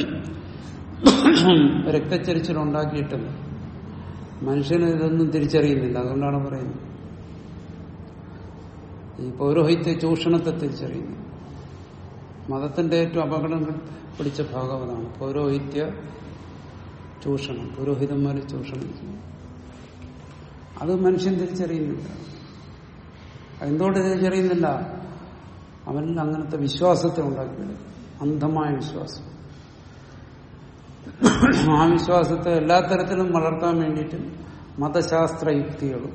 രക്തച്ചരിച്ചിലുണ്ടാക്കിയിട്ടില്ല മനുഷ്യന് ഇതൊന്നും തിരിച്ചറിയുന്നില്ല അതുകൊണ്ടാണ് പറയുന്നത് ഈ പൗരോഹിത്യ ചൂഷണത്തെ തിരിച്ചറിയുന്നു മതത്തിന്റെ ഏറ്റവും അപകടം പിടിച്ച ഭാഗം അതാണ് പൗരോഹിത്യ ചൂഷണം പുരോഹിതന്മാരെ ചൂഷണം ചെയ്യും അത് മനുഷ്യൻ തിരിച്ചറിയുന്നില്ല എന്തുകൊണ്ട് തിരിച്ചറിയുന്നില്ല അവനിൽ അങ്ങനത്തെ വിശ്വാസത്തെ ഉണ്ടാക്കിയത് അന്ധമായ വിശ്വാസം ആ വിശ്വാസത്തെ എല്ലാ തരത്തിലും വളർത്താൻ വേണ്ടിയിട്ട് മതശാസ്ത്ര യുക്തികളും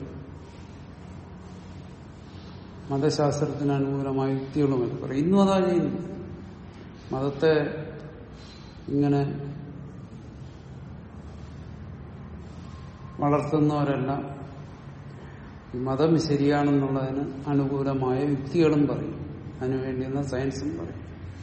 മതശാസ്ത്രത്തിന് അനുകൂലമായ യുക്തികളുമൊക്കെ പറയും ഇന്നും അതാ ചെയ്യുന്നു മതത്തെ ഇങ്ങനെ വളർത്തുന്നവരെല്ലാം ഈ മതം ശരിയാണെന്നുള്ളതിന് അനുകൂലമായ യുക്തികളും പറയും അതിനുവേണ്ടിയുള്ള സയൻസും പറയും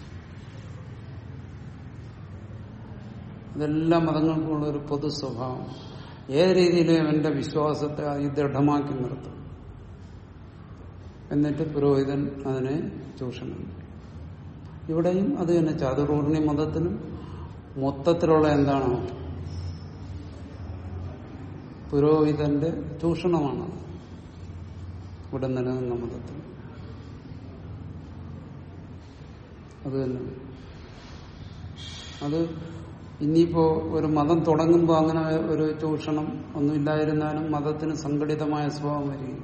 ഇതെല്ലാം മതങ്ങൾക്കുള്ള ഒരു പൊതു സ്വഭാവം ഏത് രീതിയിലും അവന്റെ വിശ്വാസത്തെ അതിദൃഢമാക്കി നിർത്തും എന്നിട്ട് പുരോഹിതൻ അതിനെ ചൂഷണം ചെയ്യും. ഇവിടെയും അത് തന്നെ ചാതുർവർണ്ണി മതത്തിനും മൊത്തത്തിലുള്ള എന്താണോ പുരോഹിതന്റെ ചൂഷണമാണ് ഇവിടെ നിലനിന്ന മതത്തിൽ അത് തന്നെ അത് ഇനിയിപ്പോ ഒരു മതം തുടങ്ങുമ്പോൾ അങ്ങനെ ഒരു ചൂഷണം ഒന്നുമില്ലായിരുന്നാലും മതത്തിന് സംഘടിതമായ സ്വഭാവം വരികയും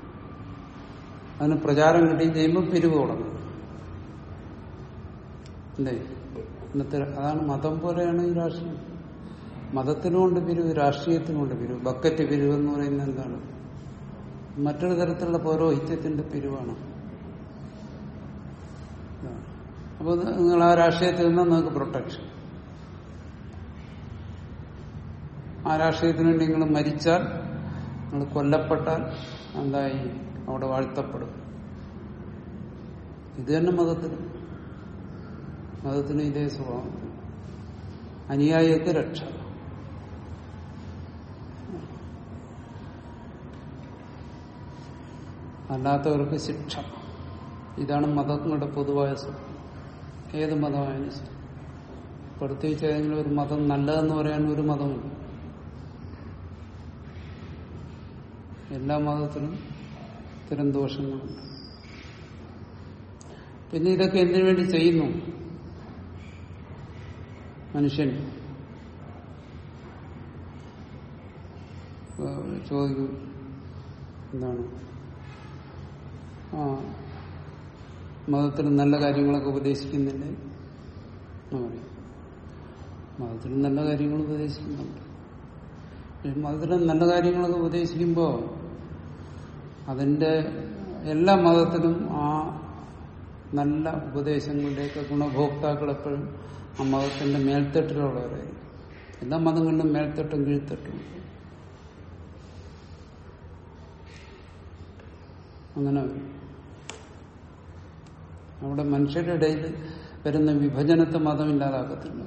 അതിന് പ്രചാരം കിട്ടി കഴിയുമ്പോൾ പിരിവ് തുടങ്ങും അല്ലേ ഇന്നത്തെ അതാണ് മതം പോലെയാണ് ഈ രാഷ്ട്രീയം മതത്തിനുമുണ്ട് പിരിവ് രാഷ്ട്രീയത്തിനുമുണ്ട് പിരിവ് ബക്കറ്റ് പിരിവ് എന്ന് പറയുന്നത് എന്താണ് മറ്റൊരു തരത്തിലുള്ള പൗരോഹിത്യത്തിന്റെ പിരിവാണ് അപ്പോൾ നിങ്ങൾ ആ രാഷ്ട്രീയത്തിൽ നിന്ന് നിങ്ങൾക്ക് പ്രൊട്ടക്ഷൻ ആ രാഷ്ട്രീയത്തിന് വേണ്ടി നിങ്ങൾ മരിച്ചാൽ നിങ്ങൾ കൊല്ലപ്പെട്ടാൽ എന്തായി അവിടെ വാഴ്ത്തപ്പെടും ഇത് തന്നെ മതത്തിന് മതത്തിന് ഇതേ സ്വഭാവം അനുയായിക്ക് രക്ഷ അല്ലാത്തവർക്ക് ശിക്ഷ ഇതാണ് മതങ്ങളുടെ പൊതുവായ സ്വഭാവം ഏത് മതമായാലും ശരി പ്രത്യേകിച്ച് ഏതെങ്കിലും ഒരു മതം നല്ലതെന്ന് പറയാൻ ഒരു മതമില്ല എല്ലാ മതത്തിലും ഇത്തരം ദോഷങ്ങളുണ്ട് പിന്നെ ഇതൊക്കെ എന്തിനു വേണ്ടി ചെയ്യുന്നു മനുഷ്യൻ ഏഹ് ചോദിക്കും എന്താണ് ആ മതത്തിൽ നല്ല കാര്യങ്ങളൊക്കെ ഉപദേശിക്കുന്നില്ലേ എന്ന് പറയും മതത്തിൽ നല്ല കാര്യങ്ങൾ ഉപദേശിക്കുന്നുണ്ട് പക്ഷെ മതത്തിൽ നല്ല കാര്യങ്ങളൊക്കെ ഉപദേശിക്കുമ്പോൾ അതിന്റെ എല്ലാ മതത്തിലും ആ നല്ല ഉപദേശങ്ങളുടെയൊക്കെ ഗുണഭോക്താക്കൾ എപ്പോഴും ആ മതത്തിന്റെ മേൽത്തട്ടിലുള്ളവരായിരിക്കും എല്ലാ മതങ്ങളിലും മേൽത്തട്ടും കീഴ്ത്തട്ടും ഉണ്ട്. അങ്ങനെ വരും. അവിടെ മനുഷ്യരുടെ ഇടയിൽ വരുന്ന വിഭജനത്തെ മതം ഇല്ലാതാക്കത്തില്ല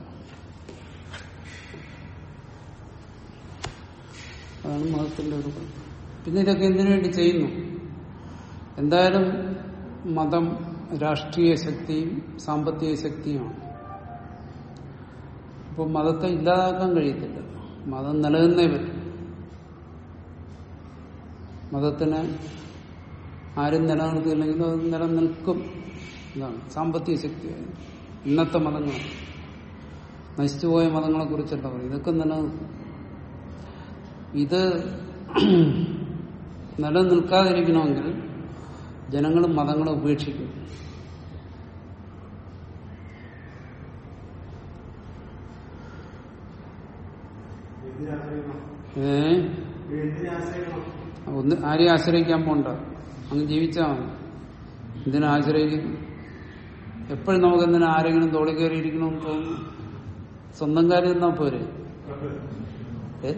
അതാണ് മതത്തിന്റെ ഒരു കുഴപ്പം പിന്നെ ഇതൊക്കെ എന്തിനു വേണ്ടി ചെയ്യുന്നു എന്തായാലും മതം രാഷ്ട്രീയ ശക്തിയും സാമ്പത്തിക ശക്തിയുമാണ് അപ്പോൾ മതത്തെ ഇല്ലാതാക്കാൻ കഴിയത്തില്ല മതം നിലനിന്നേ പറ്റും മതത്തിന് ആരും നിലനിർത്തിയില്ലെങ്കിലും അത് നിലനിൽക്കും ഇതാണ് സാമ്പത്തിക ശക്തിയായി ഇന്നത്തെ മതങ്ങൾ നശിച്ചുപോയ മതങ്ങളെ കുറിച്ചല്ല പറയും ഇതൊക്കെ നിലനിൽക്കും ഇത് നിലനിൽക്കാതിരിക്കണമെങ്കിൽ ജനങ്ങൾ മതങ്ങളെ ഉപേക്ഷിക്കും ഏ ഒന്ന് ആരെയും ആശ്രയിക്കാൻ പോണ്ട അങ്ങ് ജീവിച്ചാൽ മതി എന്തിനാ ആശ്രയിക്കും എപ്പോഴും നമുക്ക് എന്തിനാ ആരെങ്കിലും തോളി കയറിയിരിക്കണമെന്ന് തോന്നുന്നു സ്വന്തം കാര്യം എന്നാ പോരെ ഏ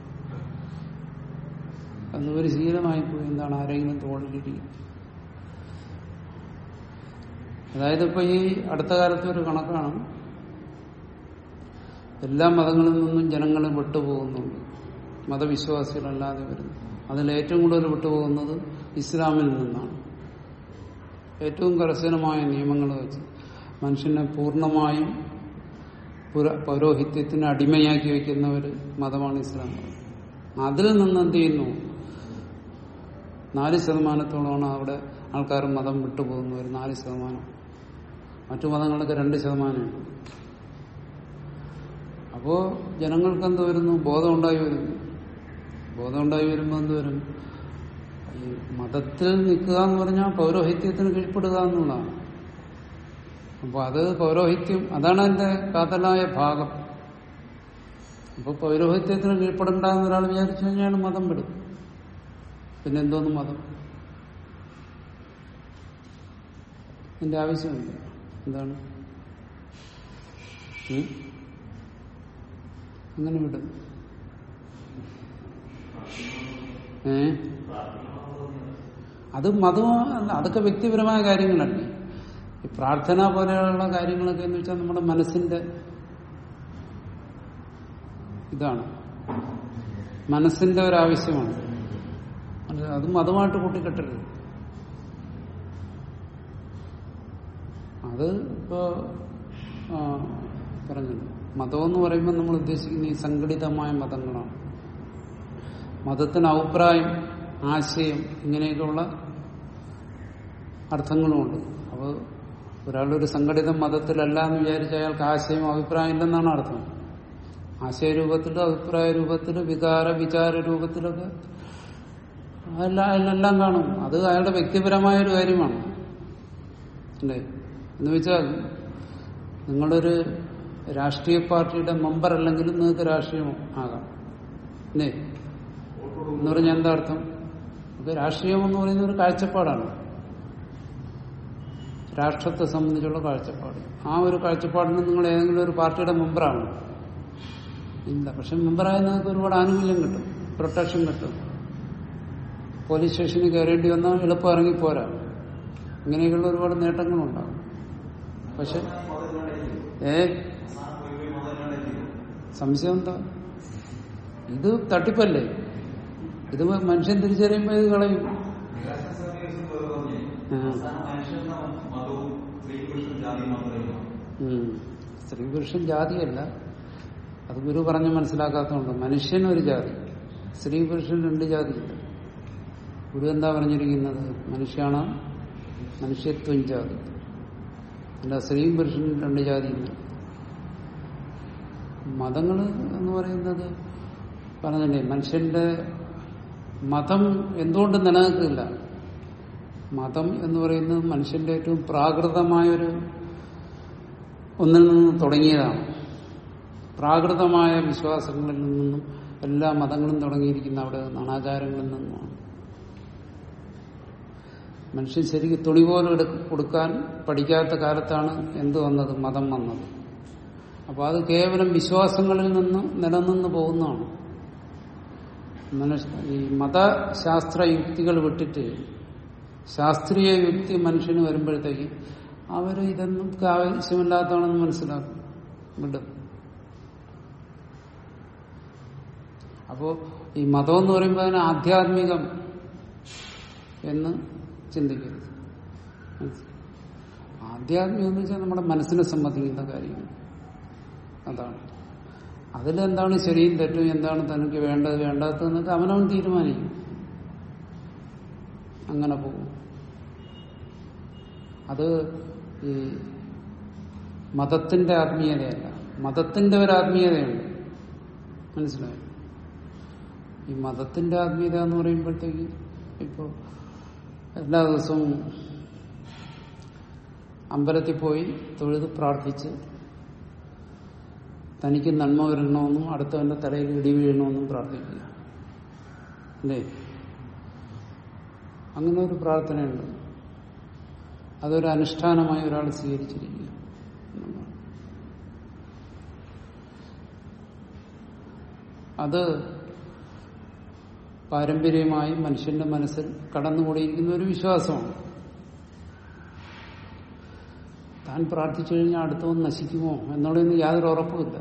അതൊരു ശീലമായി പോയി എന്താണ് ആരെങ്കിലും തോളിലിരിക്കും അതായത് ഇപ്പൊ ഈ അടുത്ത കാലത്ത് ഒരു കണക്കാണ് എല്ലാ മതങ്ങളിൽ നിന്നും ജനങ്ങൾ വിട്ടുപോകുന്നുണ്ട് മതവിശ്വാസികളല്ലാതെ വരുന്നു അതിൽ ഏറ്റവും കൂടുതൽ വിട്ടുപോകുന്നത് ഇസ്ലാമിൽ നിന്നാണ് ഏറ്റവും കർശനമായ നിയമങ്ങൾ വെച്ച് മനുഷ്യനെ പൂർണ്ണമായും പുര- പൗരോഹിത്യത്തിന് അടിമയാക്കി വയ്ക്കുന്ന ഒരു മതമാണ് ഇസ്ലാം മതം അതിൽ നിന്ന് എന്ത് ചെയ്യുന്നു നാല് ശതമാനത്തോളമാണ് അവിടെ ആൾക്കാർ മതം വിട്ടുപോകുന്നു ഒരു നാല് ശതമാനം മറ്റു മതങ്ങളൊക്കെ രണ്ട് ശതമാനമാണ് അപ്പോ ജനങ്ങൾക്ക് എന്ത് വരുന്നു ബോധം ഉണ്ടായി വരുന്നു ബോധം ഉണ്ടായി വരുമ്പോൾ എന്ത് വരും ഈ മതത്തിൽ നിൽക്കുക എന്ന് പറഞ്ഞാൽ പൗരോഹിത്യത്തിന് കീഴ്പ്പെടുക എന്നുള്ളതാണ് അപ്പൊ അത് പൗരോഹിത്യം അതാണ് അതിന്റെ കാതലായ ഭാഗം അപ്പൊ പൗരോഹിത്യത്തിന് കീഴ്പ്പെടണ്ട എന്ന് ഒരാൾ വിചാരിച്ചു കഴിഞ്ഞാൽ മതം വിടും പിന്നെ എന്തോന്ന് മതം എന്റെ ആവശ്യമില്ല എന്താണ് ഉം? അങ്ങനെ വിടും ഏ അത് മതമല്ല അതൊക്കെ വ്യക്തിപരമായ കാര്യങ്ങളല്ലേ ഈ പ്രാർത്ഥന പോലെയുള്ള കാര്യങ്ങളൊക്കെ എന്ന് വെച്ചാൽ നമ്മുടെ മനസ്സിന്റെ ഇതാണ് മനസ്സിന്റെ ഒരാവശ്യമാണ് അത് അത് മതമായിട്ട് കൂട്ടിക്കെട്ടരുത് അത് ഇപ്പോ ആ, പറഞ്ഞല്ലോ മതം എന്ന് പറയുമ്പോൾ നമ്മൾ ഉദ്ദേശിക്കുന്ന ഈ സംഘടിതമായ മതങ്ങളാണ് മതത്തിന് അഭിപ്രായം ആശയം ഇങ്ങനെയൊക്കെയുള്ള അർത്ഥങ്ങളുമുണ്ട് അപ്പോൾ ഒരാളൊരു സംഘടിത മതത്തിലല്ല എന്ന് വിചാരിച്ച അയാൾക്ക് ആശയം അഭിപ്രായം ഇല്ലെന്നാണ് അർത്ഥം ആശയരൂപത്തിൽ അഭിപ്രായ രൂപത്തിൽ വികാര വിചാര രൂപത്തിലൊക്കെ അതെല്ലാം അതിലെല്ലാം കാണും അത് അയാളുടെ വ്യക്തിപരമായ ഒരു കാര്യമാണ് അല്ലേ എന്ന് വെച്ചാൽ നിങ്ങളൊരു രാഷ്ട്രീയ പാർട്ടിയുടെ മെമ്പർ അല്ലെങ്കിലും നിങ്ങൾക്ക് രാഷ്ട്രീയം ആകാം അല്ലേ എന്ന് പറഞ്ഞാൽ എന്താ അർത്ഥം ഇത് രാഷ്ട്രീയം എന്ന് പറയുന്ന ഒരു കാഴ്ചപ്പാടാണ് രാഷ്ട്രത്തെ സംബന്ധിച്ചുള്ള കാഴ്ചപ്പാട് ആ ഒരു കാഴ്ചപ്പാടിന് നിങ്ങൾ ഏതെങ്കിലും ഒരു പാർട്ടിയുടെ മെമ്പറാണ് ഇല്ല പക്ഷെ മെമ്പറായ നിങ്ങൾക്ക് ഒരുപാട് ആനുകൂല്യം കിട്ടും പ്രൊട്ടക്ഷൻ കിട്ടും പോലീസ് സ്റ്റേഷനിൽ കയറേണ്ടി വന്നാൽ എളുപ്പം ഇറങ്ങിപ്പോരാ ഇങ്ങനെയൊക്കെയുള്ള ഒരുപാട് നേട്ടങ്ങളുണ്ടാകും പക്ഷെ ഏ സംശയം എന്താ ഇത് തട്ടിപ്പല്ലേ ഇത് മനുഷ്യൻ തിരിച്ചറിയുമ്പോ ഇത് കളയും ആ. ഉം. സ്ത്രീ പുരുഷൻ ജാതിയല്ല അത് ഗുരു പറഞ്ഞ് മനസ്സിലാക്കാത്തതുകൊണ്ട് മനുഷ്യൻ ഒരു ജാതി സ്ത്രീ പുരുഷൻ രണ്ട് ജാതിയില്ല ഗുരു എന്താ പറഞ്ഞിരിക്കുന്നത് മനുഷ്യാണ് മനുഷ്യത്വം ജാതി അല്ല സ്ത്രീയും പുരുഷനും രണ്ട് ജാതിയില്ല മതങ്ങൾ എന്ന് പറയുന്നത് പറഞ്ഞില്ലേ മനുഷ്യന്റെ മതം എന്തുകൊണ്ട് നിലനിൽക്കില്ല മതം എന്ന് പറയുന്നത് മനുഷ്യന്റെ ഏറ്റവും പ്രാകൃതമായൊരു ഒന്നിൽ നിന്ന് തുടങ്ങിയതാണ് പ്രാകൃതമായ വിശ്വാസങ്ങളിൽ നിന്നും എല്ലാ മതങ്ങളും തുടങ്ങിയിരിക്കുന്ന അവിടെ നിന്നാണ് ആചാരങ്ങളിൽ നിന്നുമാണ് മനുഷ്യൻ ശരിക്കും തുണി പോലും എടുക്ക കൊടുക്കാൻ പഠിക്കാത്ത കാലത്താണ് എന്ത് വന്നത് മതം വന്നത് അപ്പൊ അത് കേവലം വിശ്വാസങ്ങളിൽ നിന്ന് നിലനിന്ന് പോകുന്നതാണ് മനുഷ്യ ഈ മതശാസ്ത്ര യുക്തികൾ വിട്ടിട്ട് ശാസ്ത്രീയ യുക്തി മനുഷ്യന് വരുമ്പോഴത്തേക്ക് അവർ ഇതൊന്നും ആവശ്യമില്ലാത്തതാണെന്ന് മനസ്സിലാക്കും വിടും അപ്പോ ഈ മതം എന്ന് പറയുമ്പോൾ അതിന് ആധ്യാത്മികം എന്ന് ചിന്തിക്കരുത് മനസ്സിലായോ? ആധ്യാത്മികം എന്ന് വെച്ചാൽ നമ്മുടെ മനസ്സിനെ സംബന്ധിക്കുന്ന കാര്യങ്ങൾ അതാണ് അതിലെന്താണ് ശരിയും തെറ്റും എന്താണ് തനിക്ക് വേണ്ടത് വേണ്ടാത്തതെന്നൊക്കെ അവനവൻ തീരുമാനിക്കും അങ്ങനെ പോകും അത് ഈ മതത്തിന്റെ ആത്മീയതയല്ല മതത്തിന്റെ ഒരു ആത്മീയതയുണ്ട് മനസ്സിലായോ ഈ മതത്തിന്റെ ആത്മീയത എന്ന് പറയുമ്പോഴത്തേക്ക് ഇപ്പോ എല്ലാ ദിവസവും അമ്പലത്തിൽ പോയി തൊഴുത് പ്രാർത്ഥിച്ച് തനിക്ക് നന്മ വരണമെന്നും അടുത്തവന്റെ തലയിൽ ഇടി വീഴണമെന്നും പ്രാർത്ഥിക്കുക അല്ലേ അങ്ങനെ ഒരു പ്രാർത്ഥനയുണ്ട് അതൊരു അനുഷ്ഠാനമായി ഒരാൾ സ്വീകരിച്ചിരിക്കുക എന്നുള്ളതാണ്. അത് പാരമ്പര്യമായി മനുഷ്യന്റെ മനസ്സിൽ കടന്നുകൂടിയിരിക്കുന്ന ഒരു വിശ്വാസമാണ് താൻ പ്രാർത്ഥിച്ചു കഴിഞ്ഞാൽ അടുത്തവൻ നശിക്കുമോ എന്നുള്ളതിന് യാതൊരു ഉറപ്പുമില്ല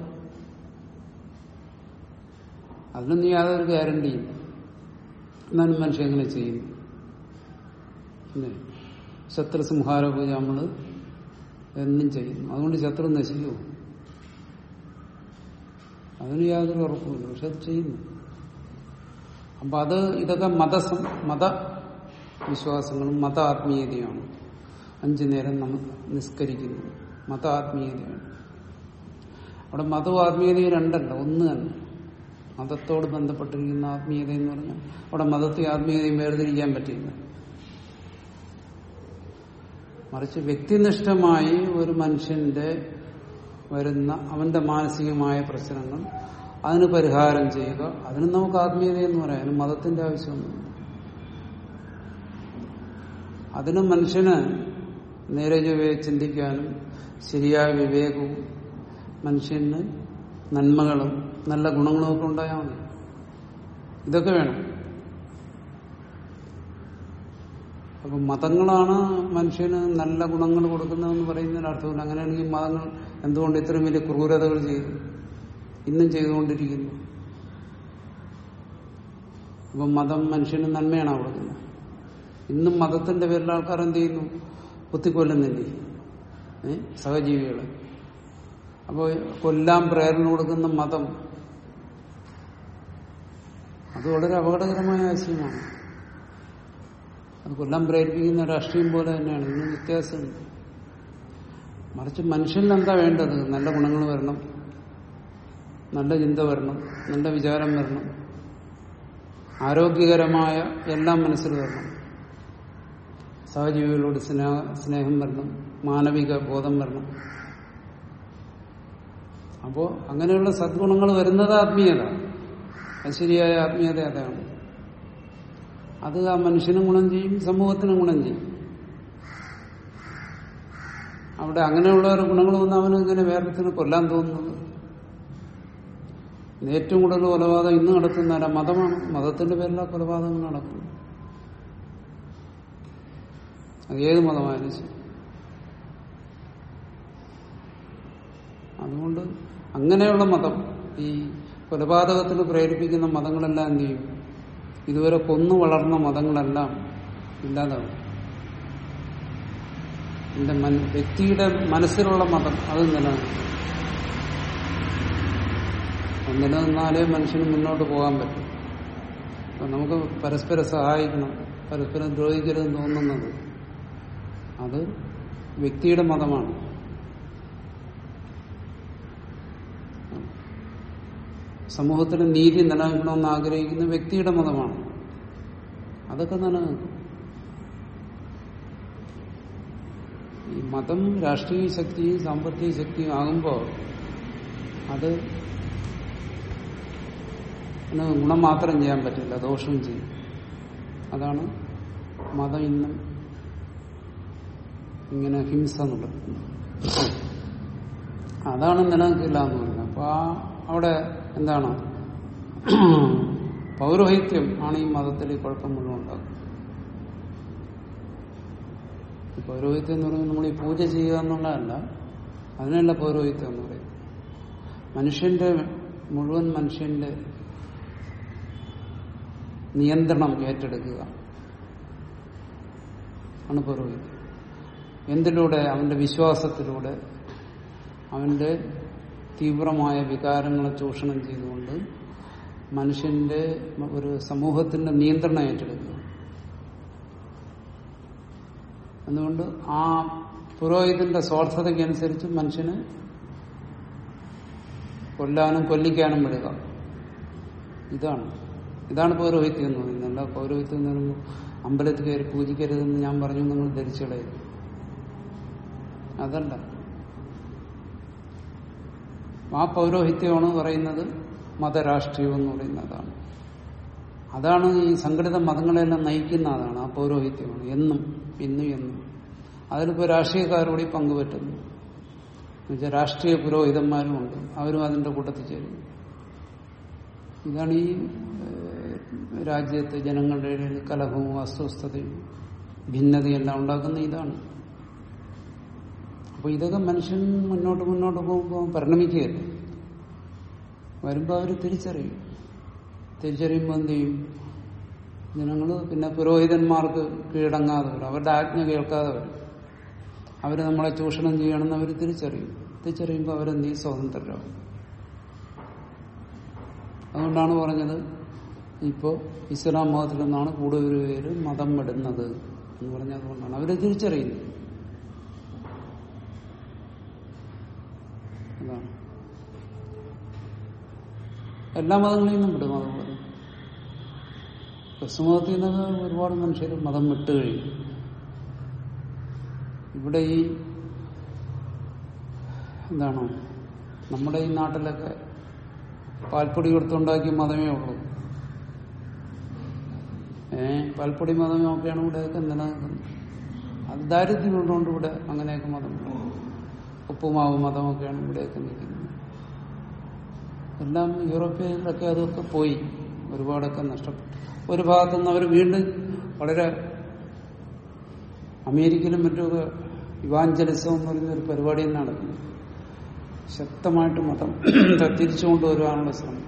അതിനൊന്നും യാതൊരു ഗ്യാരണ്ടിയില്ല എന്നാലും മനുഷ്യൻ എങ്ങനെ ചെയ്യുന്നു അല്ലേ ശത്രു സംഹാര പൂജ നമ്മൾ എന്നും ചെയ്യുന്നു അതുകൊണ്ട് ശത്രു നശിക്കുമോ അതിന് യാതൊരു ഉറപ്പുമില്ല പക്ഷെ അത് ചെയ്യുന്നു അപ്പൊ അത് ഇതൊക്കെ മത മത വിശ്വാസങ്ങളും മത ആത്മീയതയാണ് അഞ്ചു നേരം നമ്മൾ നിസ്കരിക്കുന്നു മത ആത്മീയതയാണ് അവിടെ മതവും ആത്മീയതയും രണ്ടല്ല ഒന്ന് തന്നെ മതത്തോട് ബന്ധപ്പെട്ടിരിക്കുന്ന ആത്മീയത എന്ന് പറഞ്ഞാൽ അവിടെ മതത്തെ ആത്മീയതയും വേർതിരിക്കാൻ പറ്റില്ല മറിച്ച് വ്യക്തിനിഷ്ഠമായി ഒരു മനുഷ്യന്റെ വരുന്ന അവന്റെ മാനസികമായ പ്രശ്നങ്ങൾ അതിന് പരിഹാരം ചെയ്യുക അതിന് നമുക്ക് ആത്മീയത എന്ന് പറയാം അതിന് മതത്തിന്റെ ആവശ്യമൊന്നുമില്ല അതിന് മനുഷ്യന് നേരെ ചൊവ്വേ ചിന്തിക്കാനും ശരിയായ വിവേകവും മനുഷ്യന് നന്മകളും നല്ല ഗുണങ്ങളും ഒക്കെ ഉണ്ടായാൽ മതി ഇതൊക്കെ വേണം അപ്പൊ മതങ്ങളാണ് മനുഷ്യന് നല്ല ഗുണങ്ങൾ കൊടുക്കുന്നതെന്ന് പറയുന്നതിന് അർത്ഥമില്ല അങ്ങനെയാണെങ്കിൽ മതങ്ങൾ എന്തുകൊണ്ട് ഇത്രയും വലിയ ക്രൂരതകൾ ചെയ്തു ഇന്നും ചെയ്തുകൊണ്ടിരിക്കുന്നു അപ്പൊ മതം മനുഷ്യന് നന്മയാണ് കൊടുക്കുന്നത് ഇന്നും മതത്തിന്റെ പേരിൽ ആൾക്കാർ എന്ത് ചെയ്യുന്നു കുത്തിക്കൊല്ലുന്നില്ലേ ഏ സഹജീവികളെ അപ്പോൾ കൊല്ലാൻ പ്രേരണ കൊടുക്കുന്ന മതം അത് വളരെ അപകടകരമായ ആശയമാണ് അത് കൊല്ലാൻ പ്രേരിപ്പിക്കുന്ന രാഷ്ട്രീയം പോലെ തന്നെയാണ് ഇതിന് വ്യത്യാസമുണ്ട് മറിച്ച് മനുഷ്യനിൽ എന്താ വേണ്ടത് നല്ല ഗുണങ്ങൾ വരണം നല്ല ചിന്ത വരണം നല്ല വിചാരം വരണം ആരോഗ്യകരമായ എല്ലാം മനസ്സിൽ വരണം സഹജീവികളോട് സ്നേഹ സ്നേഹം വരണം മാനവിക ബോധം വരണം അപ്പോ അങ്ങനെയുള്ള സദ്ഗുണങ്ങൾ വരുന്നത് ആത്മീയത അത് ശരിയായ ആത്മീയത അതാണ് അത് ആ മനുഷ്യനും ഗുണം ചെയ്യും സമൂഹത്തിനും ഗുണം ചെയ്യും അവിടെ അങ്ങനെയുള്ള ഒരു ഗുണങ്ങൾ വന്ന് അവന് ഇങ്ങനെ വേറൊരുത്തിന് കൊല്ലാൻ തോന്നുന്നത് ഇന്ന് ഏറ്റവും കൂടുതൽ കൊലപാതകം ഇന്ന് നടത്തുന്ന ആരാ? മതമാണ് മതത്തിന്റെ പേരിലാണ് കൊലപാതകങ്ങൾ നടക്കുന്നത് അത് ഏത് മതമായാലും ശരി അതുകൊണ്ട് അങ്ങനെയുള്ള മതം ഈ കൊലപാതകത്തിന് പ്രേരിപ്പിക്കുന്ന മതങ്ങളെല്ലാം എന്ത് ചെയ്യും ഇതുവരെ കൊന്നു വളർന്ന മതങ്ങളെല്ലാം ഇല്ലാതാവും എന്റെ മന വ്യക്തിയുടെ മനസ്സിലുള്ള മതം അത് നിലനിൽക്കും അത് നിലനിന്നാലേ മനുഷ്യന് മുന്നോട്ട് പോകാൻ പറ്റും അപ്പൊ നമുക്ക് പരസ്പരം സഹായിക്കണം പരസ്പരം ദ്രോഹിക്കരുതെന്ന് തോന്നുന്നത് അത് വ്യക്തിയുടെ മതമാണ് സമൂഹത്തിൽ നീതി നിലനിൽക്കണമെന്ന് ആഗ്രഹിക്കുന്ന വ്യക്തിയുടെ മതമാണ് അതൊക്കെ നിലനിൽക്കും ഈ മതം രാഷ്ട്രീയ ശക്തിയും സാമ്പത്തിക ശക്തിയും ആകുമ്പോൾ അത് അതിന് ഗുണം മാത്രം ചെയ്യാൻ പറ്റില്ല ദോഷവും ചെയ്യും അതാണ് മതം ഇന്നും ഇങ്ങനെ ഹിംസ നടത്തുന്നത് അതാണ് നിലനിൽക്കില്ല എന്ന് പറയുന്നത് അപ്പൊ ആ അവിടെ എന്താണ് പൗരോഹിത്യം ആണ് ഈ മതത്തിൽ ഈ കുഴപ്പം മുഴുവൻ ഉണ്ടാക്കുന്നത് ഈ പൗരോഹിത്യം എന്ന് പറയുന്നത് നമ്മൾ ഈ പൂജ ചെയ്യുക എന്നുള്ളതല്ല അതിനല്ല പൗരോഹിത്യം എന്ന് പറയുന്നത് മനുഷ്യന്റെ മുഴുവൻ മനുഷ്യന്റെ നിയന്ത്രണം ഏറ്റെടുക്കുക ആണ് പൗരോഹിത്യം എന്തിലൂടെ അവന്റെ വിശ്വാസത്തിലൂടെ അവന്റെ തീവ്രമായ വികാരങ്ങളെ ചൂഷണം ചെയ്തുകൊണ്ട് മനുഷ്യന്റെ ഒരു സമൂഹത്തിന്റെ നിയന്ത്രണം ഏറ്റെടുക്കുക അതുകൊണ്ട് ആ പുരോഹിതന്റെ സ്വാർത്ഥതയ്ക്കനുസരിച്ച് മനുഷ്യന് കൊല്ലാനും കൊല്ലിക്കാനും വിടുക ഇതാണ് ഇതാണ് പൗരോഹിത്യം എന്ന് പറയുന്നത് അല്ല പൗരോഹിത്യം എന്ന് പറയുമ്പോൾ അമ്പലത്തിൽ കയറി പൂജിക്കരുതെന്ന് ഞാൻ പറഞ്ഞു നിങ്ങൾ ധരിച്ചു കളയരുത് അതല്ല ആ പൗരോഹിത്യമാണ് പറയുന്നത് മതരാഷ്ട്രീയം എന്ന് പറയുന്നതാണ് അതാണ് ഈ സംഘടിത മതങ്ങളെല്ലാം നയിക്കുന്ന അതാണ് ആ പൗരോഹിത്യമാണ് എന്നും ഇന്നും എന്നും അതിലിപ്പോ രാഷ്ട്രീയക്കാരോട് പങ്കുപറ്റുന്നു എന്നുവെച്ചാൽ രാഷ്ട്രീയ പുരോഹിതന്മാരും ഉണ്ട് അവരും അതിന്റെ കൂട്ടത്തിൽ ചേരുന്നു ഇതാണ് ഈ ഏഹ്, രാജ്യത്ത് ജനങ്ങളുടെ ഇടയിൽ കലഹവും അസ്വസ്ഥതയും ഭിന്നതയെല്ലാം ഉണ്ടാക്കുന്ന ഇതാണ് അപ്പൊ ഇതൊക്കെ മനുഷ്യൻ മുന്നോട്ട് മുന്നോട്ട് പോകുമ്പോൾ പരിണമിക്കുകയല്ല വരുമ്പോൾ അവർ തിരിച്ചറിയും തിരിച്ചറിയുമ്പോൾ എന്ത് ചെയ്യും ജനങ്ങൾ പിന്നെ പുരോഹിതന്മാർക്ക് കീഴടങ്ങാതെ വരും അവരുടെ ആജ്ഞ കേൾക്കാതെ വരും അവർ നമ്മളെ ചൂഷണം ചെയ്യണമെന്ന് അവർ തിരിച്ചറിയും തിരിച്ചറിയുമ്പോൾ അവരെന്ത് ചെയ്യും സ്വതന്ത്രരാകും അതുകൊണ്ടാണ് പറഞ്ഞത് ഇപ്പോൾ ഇസ്ലാം മതത്തിൽ നിന്നാണ് കൂടുതൽ പേര് മതം വിടുന്നത് എന്ന് പറഞ്ഞതുകൊണ്ടാണ് അവരെ തിരിച്ചറിയുന്നത് അതാണ് എല്ലാ മതങ്ങളിൽ നിന്നും വിടും അതുപോലെ ക്രിസ്തുമതത്തിൽ നിന്നൊക്കെ ഒരുപാട് മനുഷ്യർ മതം വിട്ട് കഴിയും ഇവിടെ ഈ എന്താണ് നമ്മുടെ ഈ നാട്ടിലൊക്കെ പാൽപ്പൊടി കൊടുത്തുണ്ടാക്കിയ മതമേ ഉള്ളൂ ഏ പാൽപ്പൊടി മതമേ ഒക്കെയാണ് ഇവിടെയൊക്കെ നിലനിൽക്കുന്നത് അത് ദാരിദ്ര്യം ഉള്ളതുകൊണ്ട് ഇവിടെ അങ്ങനെയൊക്കെ മതമുണ്ട് ഉപ്പുമാവ് മതമൊക്കെയാണ് ഇവിടെയൊക്കെ നിൽക്കുന്നത് എല്ലാം യൂറോപ്യയിലൊക്കെ അതൊക്കെ പോയി ഒരുപാടൊക്കെ നഷ്ടപ്പെട്ടു ഒരു ഭാഗത്തുനിന്ന് അവർ വീണ്ടും വളരെ അമേരിക്കയിലും മറ്റുമൊക്കെ ഇവാഞ്ചലിസം എന്ന് പറയുന്ന ഒരു പരിപാടി തന്നെ നടക്കുന്നു ശക്തമായിട്ട് മതം തിരിച്ചു കൊണ്ടുവരുവാനുള്ള ശ്രമം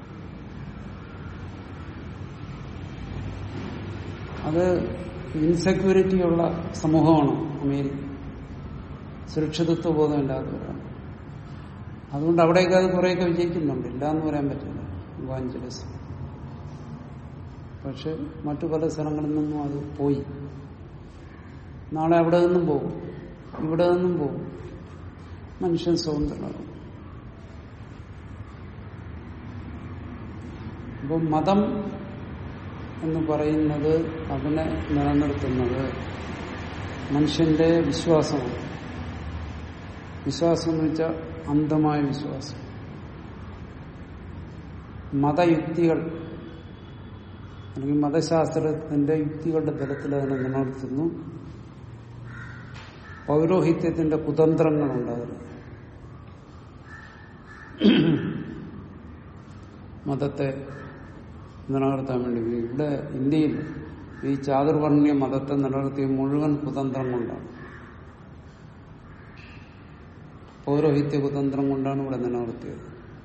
അത് ഇൻസെക്യൂരിറ്റി ഉള്ള സമൂഹമാണ് അമേരിക്ക സുരക്ഷിതത്വ ബോധമില്ലാത്തവരാണ് അതുകൊണ്ട് അവിടെയൊക്കെ അത് കുറേയൊക്കെ വിജയിക്കുന്നുണ്ട് ഇല്ല എന്ന് പറയാൻ പറ്റില്ല ഇവാഞ്ചലിസം പക്ഷെ മറ്റു പല സ്ഥലങ്ങളിൽ നിന്നും അത് പോയി നാളെ അവിടെ നിന്നും പോകും ഇവിടെ നിന്നും പോകും മനുഷ്യൻ സ്വതന്ത്രനാകും അപ്പം മതം എന്ന് പറയുന്നത് അതിനെ നിലനിർത്തുന്നത് മനുഷ്യന്റെ വിശ്വാസമാണ് വിശ്വാസം എന്ന് വെച്ചാൽ അന്ധമായ വിശ്വാസം മതയുക്തികൾ അല്ലെങ്കിൽ മതശാസ്ത്രത്തിന്റെ യുക്തികളുടെ ബലത്തിൽ അതിനെ നിലനിർത്തുന്നു പൗരോഹിത്യത്തിന്റെ കുതന്ത്രങ്ങളുണ്ട് അതിന് മതത്തെ നിലനിർത്താൻ വേണ്ടി ഇവിടെ ഇന്ത്യയിൽ ഈ ചാതുർവർണ്ണയ മതത്തെ നിലനിർത്തിയ മുഴുവൻ കുതന്ത്രം കൊണ്ടാണ് പൗരോഹിത്യ കുതന്ത്രം കൊണ്ടാണ് ഇവിടെ നിലനിർത്തിയത്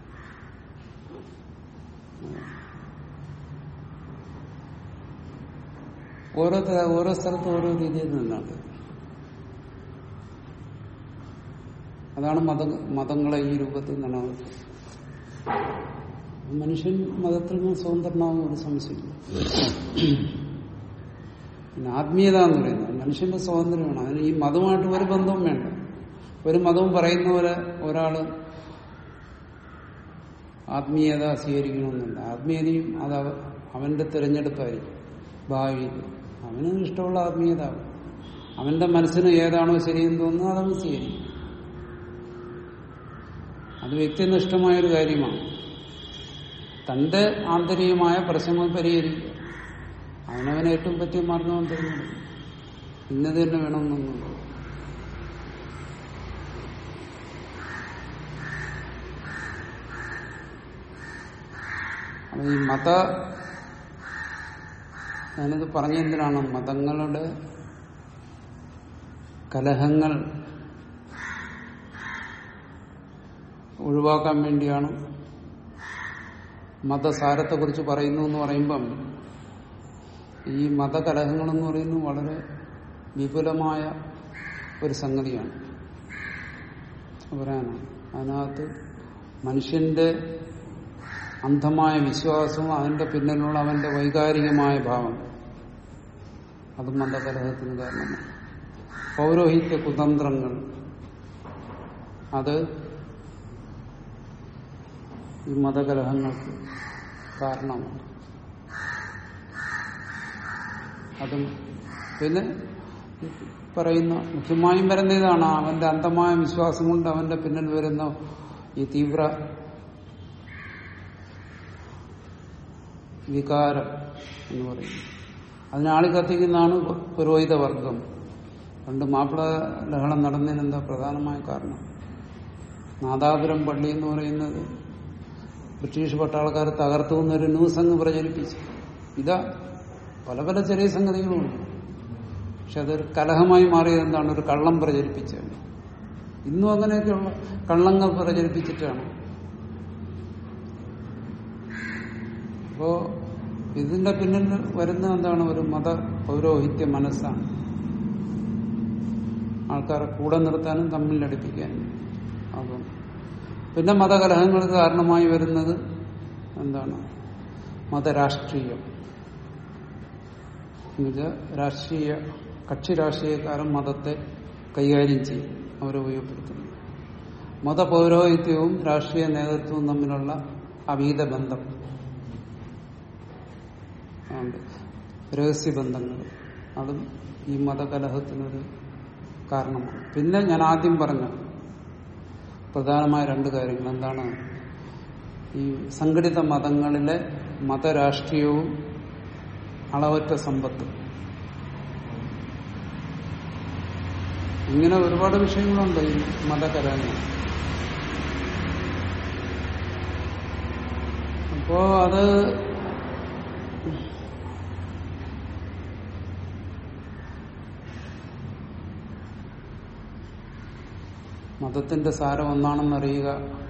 ഓരോ ത- ഓരോ സ്ഥലത്ത് ഓരോ രീതിയിൽ നിന്നാണ് അതാണ് മത മതങ്ങളെ ഈ രൂപത്തിൽ നിലനിർത്തുന്നത് മനുഷ്യൻ മതത്തിൽ നിന്ന് സ്വതന്ത്രനാവുന്ന ഒരു സംശയമില്ല പിന്നെ ആത്മീയത എന്ന് പറയുന്നത് മനുഷ്യന്റെ സ്വാതന്ത്ര്യമാണ് അതിന് ഈ മതവുമായിട്ട് ഒരു ബന്ധവും വേണ്ട ഒരു മതവും പറയുന്ന പോലെ ഒരാള് ആത്മീയത സ്വീകരിക്കണമെന്നില്ല ആത്മീയതയും അത് അവ- അവന്റെ തിരഞ്ഞെടുപ്പായിരിക്കും ഭാവിയിൽ അവന് ഇഷ്ടമുള്ള ആത്മീയത ആവും. അവന്റെ മനസ്സിന് ഏതാണോ ശരിയെന്ന് തോന്നുന്നത് അതവൻ സ്വീകരിക്കും അത് വ്യക്തിനിഷ്ഠമായ ഒരു കാര്യമാണ് തന്റെ ആന്തരികമായ പ്രശ്നങ്ങൾ പരിഹരിക്കുക അവനവന് ഏറ്റവും പറ്റിയ മാർഗം തിരഞ്ഞെടുക്കും ഇന്നത് തന്നെ വേണമെന്നൊന്നുമില്ല അപ്പൊ ഈ മത ഞാനിത് പറഞ്ഞെന്തിനാണ് മതങ്ങളുടെ കലഹങ്ങൾ ഒഴിവാക്കാൻ വേണ്ടിയാണ് മതസാരത്തെക്കുറിച്ച് പറയുന്നു എന്ന് പറയുമ്പം ഈ മതകലഹങ്ങളെന്ന് പറയുന്നത് വളരെ വിപുലമായ ഒരു സംഗതിയാണ് പറയാനാണ് അതിനകത്ത് മനുഷ്യന്റെ അന്ധമായ വിശ്വാസവും അതിന്റെ പിന്നിലുള്ള അവന്റെ വൈകാരികമായ ഭാവം അത് മതകലഹത്തിന് കാരണമാണ് പൗരോഹിത്യ കുതന്ത്രങ്ങൾ അത് ഈ മതകലഹങ്ങൾക്ക് കാരണമാണ് അതും പിന്നെ പറയുന്ന മുഖ്യമായും വരുന്ന ഇതാണ് അവന്റെ അന്ധമായ വിശ്വാസം കൊണ്ട് അവന്റെ പിന്നിൽ വരുന്ന ഈ തീവ്ര വികാരം എന്ന് പറയും അതിനാളി കത്തിക്കുന്നതാണ് പുരോഹിത വർഗം പണ്ട് മാപ്പിള ലഹളം നടന്നതിന് എന്താ പ്രധാനമായ കാരണം നാദാപുരം പള്ളി എന്ന് പറയുന്നത് ബ്രിട്ടീഷ് പട്ടാളക്കാർ തകർത്തു എന്നൊരു ന്യൂസ് അങ്ങ് പ്രചരിപ്പിച്ചു ഇതാ പല പല ചെറിയ സംഗതികളുമുണ്ട് പക്ഷെ അതൊരു കലഹമായി മാറിയത് എന്താണ് ഒരു കള്ളം പ്രചരിപ്പിച്ചാണ് ഇന്നും അങ്ങനെയൊക്കെയുള്ള കള്ളങ്ങൾ പ്രചരിപ്പിച്ചിട്ടാണ് അപ്പോ ഇതിന്റെ പിന്നിൽ വരുന്ന എന്താണ് ഒരു മത പൗരോഹിത്യ മനസ്സാണ് ആൾക്കാരെ കൂടെ നിർത്താനും തമ്മിൽ അടുപ്പിക്കാനും അപ്പം പിന്നെ മതകലഹങ്ങൾക്ക് കാരണമായി വരുന്നത് എന്താണ് മതരാഷ്ട്രീയം എന്നുവെച്ചാൽ രാഷ്ട്രീയ കക്ഷി രാഷ്ട്രീയക്കാരൻ മതത്തെ കൈകാര്യം ചെയ്യും അവരെ ഉപയോഗപ്പെടുത്തുന്നു മതപൗരോഹിത്യവും രാഷ്ട്രീയ നേതൃത്വവും തമ്മിലുള്ള അഭീത ബന്ധം ഉണ്ട് രഹസ്യബന്ധങ്ങൾ അതും ഈ മതകലഹത്തിനൊരു കാരണമാണ് പിന്നെ ഞാൻ ആദ്യം പറഞ്ഞ പ്രധാനമായ രണ്ട് കാര്യങ്ങൾ എന്താണ് ഈ സംഘടിത മതങ്ങളിലെ മതരാഷ്ട്രീയവും അളവറ്റ സമ്പത്തും ഇങ്ങനെ ഒരുപാട് വിഷയങ്ങളുണ്ട് ഈ മതകലഹങ്ങൾ അപ്പോ അത് മതത്തിന്റെ സാരം ഒന്നാണെന്നറിയുക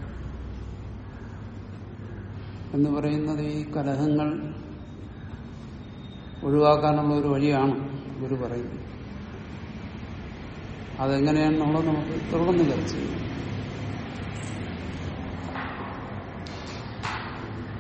എന്ന് പറയുന്നത് ഈ കലഹങ്ങൾ ഒഴിവാക്കാനുള്ള ഒരു വഴിയാണ് ഗുരു പറയുന്നത് അതെങ്ങനെയാണെന്നുള്ളത് നമുക്ക് തുടർന്ന് ചർച്ച ചെയ്യാം